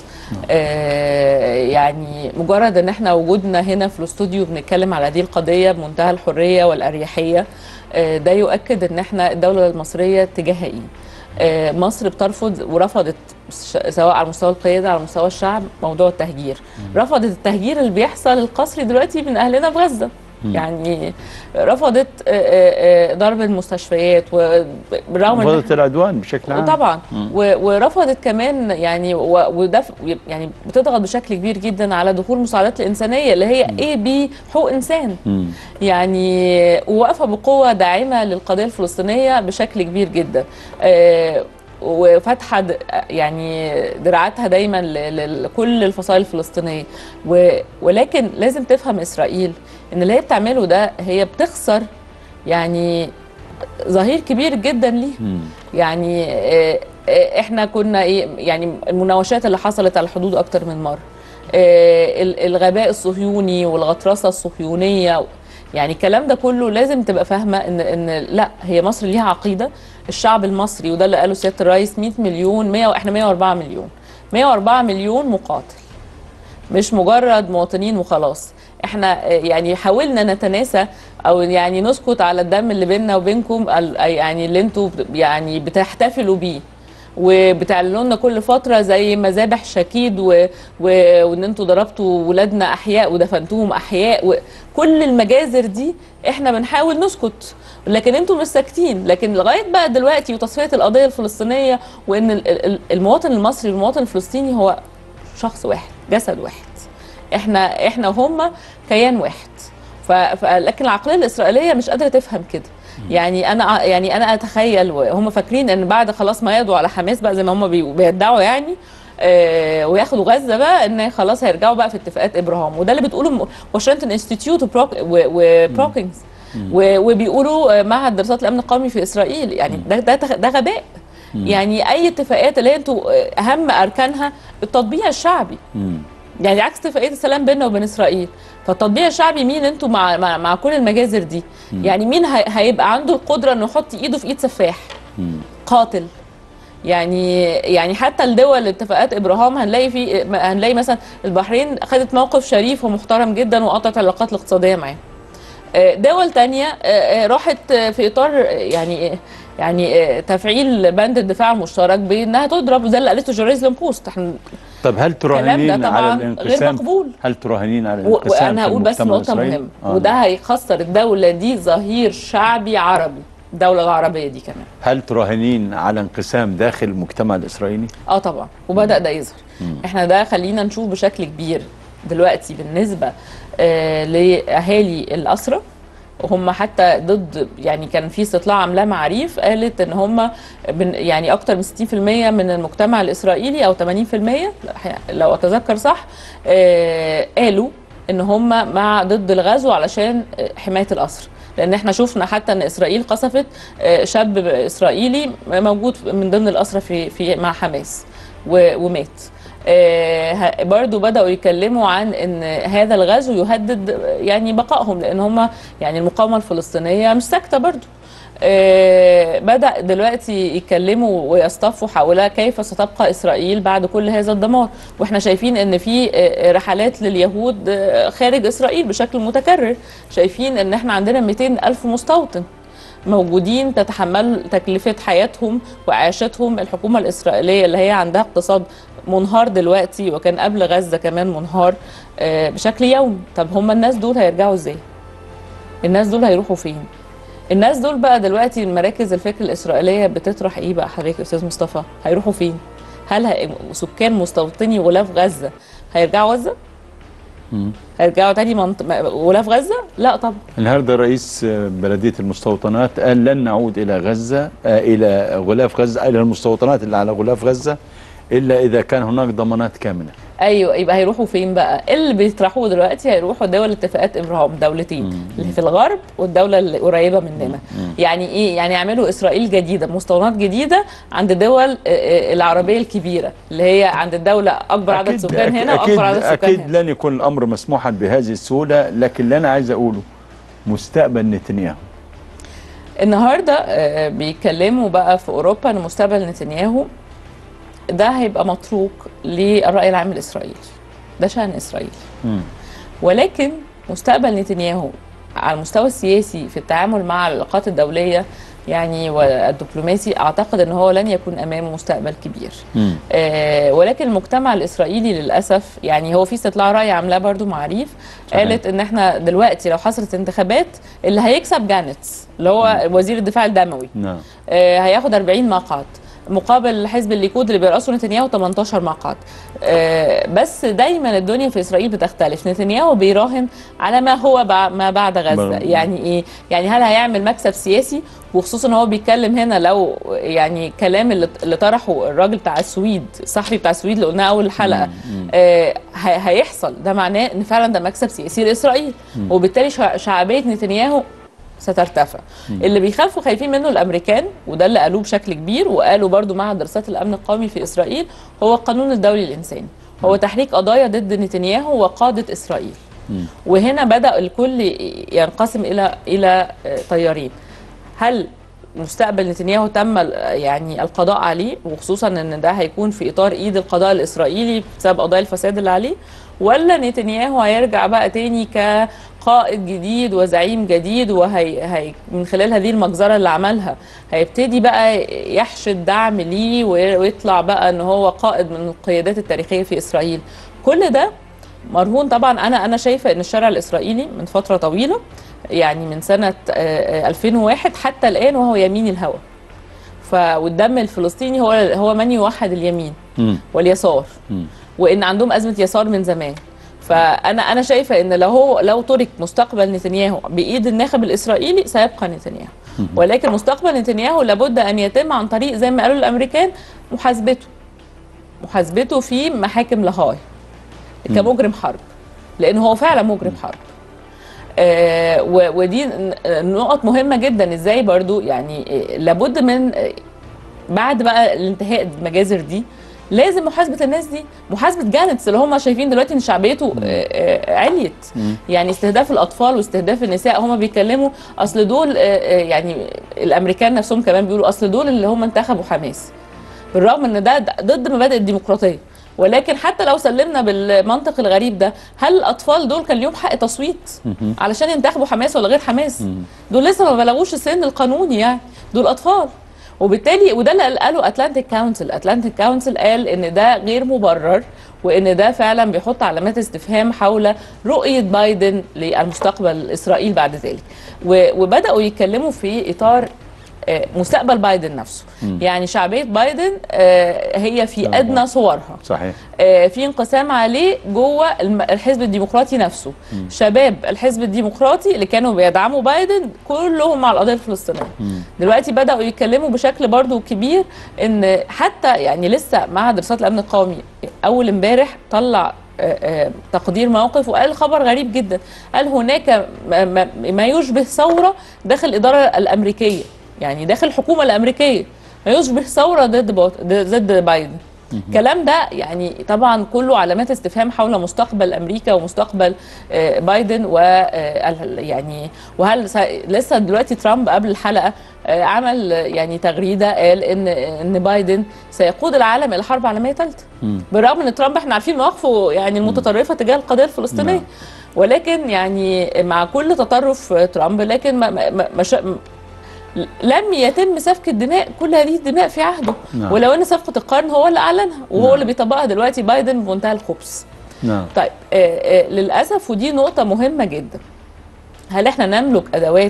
آه، يعني مجرد ان احنا وجودنا هنا في الاستوديو بنتكلم على هذه القضيه بمنتهى الحريه والاريحيه آه، ده يؤكد ان احنا الدوله المصريه اتجاهها ايه آه، مصر بترفض ورفضت ش- سواء على مستوى القياده على مستوى الشعب موضوع التهجير رفضت التهجير اللي بيحصل القسري دلوقتي من اهلنا في غزه مم. يعني رفضت آه، آه، آه، ضرب المستشفيات وبالرغم ان رفضت العدوان بشكل عام طبعا مم. و- ورفضت كمان يعني و- وده ف- يعني بتضغط بشكل كبير جدا على دخول المساعدات الانسانيه اللي هي ايه بي حقوق انسان مم. يعني وواقفه بقوه داعمه للقضيه الفلسطينيه بشكل كبير جدا آه، وفاتحه د- يعني دراعاتها دايما ل- ل- لكل الفصائل الفلسطينيه و- ولكن لازم تفهم اسرائيل ان اللي هي بتعمله ده هي بتخسر يعني ظهير كبير جدا ليه مم. يعني آه، آه، احنا كنا ايه يعني المناوشات اللي حصلت على الحدود اكتر من مره آه، ال- الغباء الصهيوني والغطرسه الصهيونيه يعني الكلام ده كله لازم تبقى فاهمه ان ان لا هي مصر ليها عقيده الشعب المصري وده اللي قاله سياده الرئيس 100 مليون 100 احنا 104 مليون 104 مليون مقاتل مش مجرد مواطنين وخلاص احنا آه، يعني حاولنا نتناسى او يعني نسكت على الدم اللي بيننا وبينكم ال- يعني اللي انتوا بت- يعني بتحتفلوا بيه وبتعلنوا لنا كل فتره زي مذابح شكيد و... و... وان انتوا ضربتوا ولادنا احياء ودفنتوهم احياء وكل المجازر دي احنا بنحاول نسكت لكن انتوا مش ساكتين لكن لغايه بقى دلوقتي وتصفيه القضيه الفلسطينيه وان ال- ال- المواطن المصري والمواطن الفلسطيني هو شخص واحد جسد واحد احنا احنا وهم كيان واحد ف... ف... لكن العقليه الاسرائيليه مش قادره تفهم كده يعني انا يعني انا اتخيل وهم فاكرين ان بعد خلاص ما يقضوا على حماس بقى زي ما هم بي- بيدعوا يعني آه وياخدوا غزه بقى ان خلاص هيرجعوا بقى في اتفاقات ابراهام وده اللي بتقوله م- واشنطن انستيتيوت وبروك وبروكينجز و- وبيقولوا آه، معهد دراسات الامن القومي في اسرائيل يعني ده ده ده غباء يعني اي اتفاقات اللي هي انتوا آه، اهم اركانها التطبيع الشعبي مم. يعني عكس اتفاقيه السلام بيننا وبين اسرائيل فالتطبيع الشعبي مين انتوا مع مع, مع كل المجازر دي مم. يعني مين هي هيبقى عنده القدره انه يحط ايده في ايد سفاح مم. قاتل يعني يعني حتى الدول اتفاقات ابراهام هنلاقي في هنلاقي مثلا البحرين خدت موقف شريف ومحترم جدا وقطعت العلاقات الاقتصاديه معاه آه، دول تانية آه، آه، راحت آه، في اطار آه، يعني يعني آه، تفعيل بند الدفاع المشترك بانها تضرب زي اللي قالته جيريزلم بوست احنا طب هل تراهنين طبعاً على غير الانقسام مقبول. هل تراهنين على و- الانقسام وانا في هقول بس المجتمع نقطه الإسرائيلي؟ مهمه آه، وده نعم. هيخسر الدوله دي ظهير شعبي عربي الدوله العربيه دي كمان هل تراهنين على انقسام داخل المجتمع الإسرائيلي؟ اه طبعا وبدا ده يظهر مم. احنا ده خلينا نشوف بشكل كبير دلوقتي بالنسبه آه لاهالي الاسرى وهم حتى ضد يعني كان في استطلاع عاملاه معاريف قالت ان هم بن- يعني اكتر من 60% من المجتمع الاسرائيلي او 80% لو اتذكر صح آه، قالوا ان هم مع ضد الغزو علشان آه، حمايه الاسر لان احنا شفنا حتى ان اسرائيل قصفت آه، شاب اسرائيلي موجود من ضمن الاسرى في في مع حماس و- ومات آه، ه- برضو بدأوا يتكلموا عن ان هذا الغزو يهدد يعني بقائهم لان هم يعني المقاومة الفلسطينية مش ساكتة برضو آه، بدأ دلوقتي يتكلموا ويصطفوا حول كيف ستبقى إسرائيل بعد كل هذا الدمار واحنا شايفين ان في آه، رحلات لليهود آه، خارج إسرائيل بشكل متكرر شايفين ان احنا عندنا 200 ألف مستوطن موجودين تتحمل تكلفة حياتهم وعيشتهم الحكومة الإسرائيلية اللي هي عندها اقتصاد منهار دلوقتي وكان قبل غزة كمان منهار آه، بشكل يومي طب هم الناس دول هيرجعوا ازاي الناس دول هيروحوا فين الناس دول بقى دلوقتي المراكز الفكر الإسرائيلية بتطرح ايه بقى حضرتك يا أستاذ مصطفى هيروحوا فين هل هي- سكان مستوطني غلاف غزة هيرجعوا غزة هيرجعوا تاني منط... غلاف غزة لا طبعا النهارده رئيس بلديه المستوطنات قال لن نعود الى غزه آه، الى غلاف غزه الى المستوطنات اللي على غلاف غزه الا اذا كان هناك ضمانات كامله ايوه يبقى هيروحوا فين بقى اللي بيطرحوه دلوقتي هيروحوا دول اتفاقات ابراهام دولتين اللي في الغرب والدوله اللي قريبه مننا يعني ايه يعني يعملوا اسرائيل جديده مستوطنات جديده عند دول آه، آه، العربيه الكبيره اللي هي عند الدوله اكبر عدد سكان هنا أكيد, واكبر عدد سكان أكيد هنا لن يكون الأمر مسموحا بهذه السهولة لكن اللي أنا عايز أقوله مستقبل نتنياهو النهارده آه، بيتكلموا بقى في اوروبا ان مستقبل نتنياهو ده هيبقى متروك للراي العام الاسرائيلي ده شان اسرائيل ولكن مستقبل نتنياهو على المستوى السياسي في التعامل مع العلاقات الدوليه يعني والدبلوماسي اعتقد ان هو لن يكون امامه مستقبل كبير آه، ولكن المجتمع الاسرائيلي للاسف يعني هو في استطلاع راي عاملاه برضو معاريف صحيح. قالت ان احنا دلوقتي لو حصلت انتخابات اللي هيكسب جانتس اللي هو وزير الدفاع الدموي نعم آه، هياخد 40 مقعد مقابل حزب الليكود اللي بيرأسه نتنياهو 18 مقعد آه، بس دايما الدنيا في اسرائيل بتختلف نتنياهو بيراهن على ما هو بع- ما بعد غزه بر- يعني ايه يعني هل هيعمل مكسب سياسي وخصوصا هو بيتكلم هنا لو يعني كلام اللي اللي طرحه الراجل بتاع السويد صحري بتاع السويد اللي قلناه اول الحلقه آه هي- هيحصل ده معناه ان فعلا ده مكسب سياسي لاسرائيل مم. وبالتالي شع- شعبيه نتنياهو سترتفع مم. اللي بيخافوا خايفين منه الامريكان وده اللي قالوه بشكل كبير وقالوا برضو مع دراسات الامن القومي في اسرائيل هو القانون الدولي الانساني هو تحريك قضايا ضد نتنياهو وقاده اسرائيل وهنا بدا الكل ينقسم الى الى آه، تيارين هل مستقبل نتنياهو تم ال- يعني القضاء عليه وخصوصا ان ده هيكون في اطار ايد القضاء الاسرائيلي بسبب قضايا الفساد اللي عليه ولا نتنياهو هيرجع بقى تاني كقائد جديد وزعيم جديد وهي هي من خلال هذه المجزره اللي عملها هيبتدي بقى يحشد دعم ليه وي- ويطلع بقى ان هو قائد من القيادات التاريخيه في اسرائيل كل ده مرهون طبعا انا انا شايفه ان الشارع الاسرائيلي من فتره طويله يعني من سنه آه، آه، 2001 حتى الان وهو يمين الهوى ف والدم الفلسطيني هو هو من يوحد اليمين واليسار وان عندهم ازمه يسار من زمان فانا انا شايفه ان لو هو لو ترك مستقبل نتنياهو بايد الناخب الاسرائيلي سيبقى نتنياهو ولكن مستقبل نتنياهو لابد ان يتم عن طريق زي ما قالوا الامريكان محاسبته محاسبته في محاكم لاهاي كمجرم حرب لان هو فعلا مجرم حرب آه و- ودي ن- نقط مهمه جدا ازاي برضو يعني آه، لابد من آه، بعد بقى الانتهاء المجازر دي لازم محاسبه الناس دي محاسبه جانتس اللي هم شايفين دلوقتي ان شعبيته آه، آه، عليت يعني استهداف الاطفال واستهداف النساء هم بيتكلموا اصل دول آه، آه، يعني الامريكان نفسهم كمان بيقولوا اصل دول اللي هم انتخبوا حماس بالرغم ان ده ضد مبادئ الديمقراطيه ولكن حتى لو سلمنا بالمنطق الغريب ده هل الاطفال دول كان ليهم حق تصويت علشان ينتخبوا حماس ولا غير حماس دول لسه ما بلغوش السن القانوني يعني دول اطفال وبالتالي وده اللي قاله اتلانتيك كونسل اتلانتيك كونسل قال ان ده غير مبرر وان ده فعلا بيحط علامات استفهام حول رؤيه بايدن للمستقبل اسرائيل بعد ذلك و- وبداوا يتكلموا في اطار آه، مستقبل بايدن نفسه مم. يعني شعبيه بايدن آه، هي في ادنى صورها صحيح آه، في انقسام عليه جوه الم- الحزب الديمقراطي نفسه مم. شباب الحزب الديمقراطي اللي كانوا بيدعموا بايدن كلهم مع القضيه الفلسطينيه دلوقتي بداوا يتكلموا بشكل برضو كبير ان حتى يعني لسه مع دراسات الامن القومي اول امبارح طلع آه، آه، تقدير موقف وقال خبر غريب جدا قال هناك ما- ما- ما يشبه ثوره داخل الاداره الامريكيه يعني داخل الحكومه الامريكيه ما يشبه ثوره ضد بوت- ضد بايدن الكلام ده يعني طبعا كله علامات استفهام حول مستقبل امريكا ومستقبل آه، بايدن و آه، ال- يعني وهل س- لسه دلوقتي ترامب قبل الحلقه آه، عمل آه، يعني تغريده قال ان ان بايدن سيقود العالم الى حرب عالميه ثالثه بالرغم ان ترامب احنا عارفين مواقفه يعني المتطرفه تجاه القضيه الفلسطينيه نعم. ولكن يعني مع كل تطرف ترامب لكن ما ما ما ما شا- لم يتم سفك الدماء كل هذه الدماء في عهده نعم. ولو ان صفقه القرن هو اللي اعلنها وهو نعم. اللي بيطبقها دلوقتي بايدن بمنتهى الخبث نعم طيب آه آه للاسف ودي نقطه مهمه جدا هل احنا نملك ادوات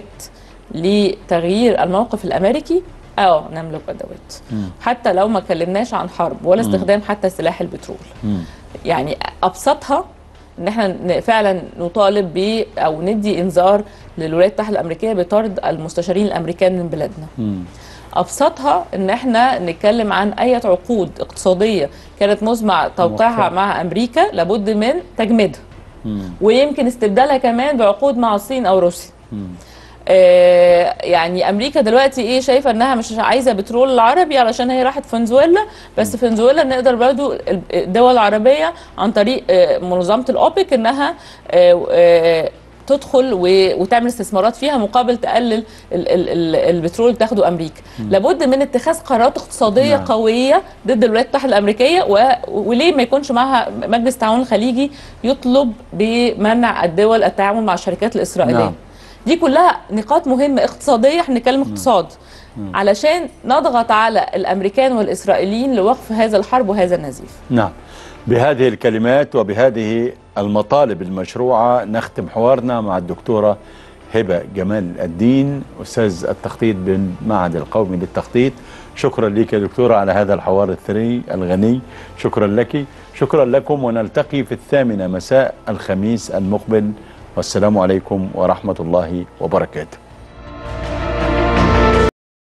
لتغيير الموقف الامريكي اه نملك ادوات حتى لو ما كلمناش عن حرب ولا مم. استخدام حتى سلاح البترول مم. يعني ابسطها ان احنا ن- فعلا نطالب ب او ندي انذار للولايات المتحده الامريكيه بطرد المستشارين الامريكان من بلادنا مم. ابسطها ان احنا نتكلم عن اي عقود اقتصاديه كانت مزمع توقيعها موفقة. مع امريكا لابد من تجميدها مم. ويمكن استبدالها كمان بعقود مع الصين او روسيا مم. آه، يعني امريكا دلوقتي ايه شايفه انها مش عايزه بترول العربي علشان هي راحت فنزويلا بس فنزويلا نقدر برضو الدول العربيه عن طريق آه، منظمه الاوبك انها آه، آه، تدخل و- وتعمل استثمارات فيها مقابل تقلل ال- ال- ال- البترول اللي بتاخده امريكا لابد من اتخاذ قرارات اقتصاديه نعم. قويه ضد الولايات المتحده الامريكيه و... وليه ما يكونش معها مجلس التعاون الخليجي يطلب بمنع الدول التعامل مع الشركات الاسرائيليه نعم. دي كلها نقاط مهمه اقتصاديه احنا بنتكلم اقتصاد علشان نضغط على الامريكان والاسرائيليين لوقف هذا الحرب وهذا النزيف نعم بهذه الكلمات وبهذه المطالب المشروعة نختم حوارنا مع الدكتورة هبة جمال الدين أستاذ التخطيط بالمعهد القومي للتخطيط شكرا لك يا دكتورة على هذا الحوار الثري الغني شكرا لك شكرا لكم ونلتقي في الثامنة مساء الخميس المقبل والسلام عليكم ورحمة الله وبركاته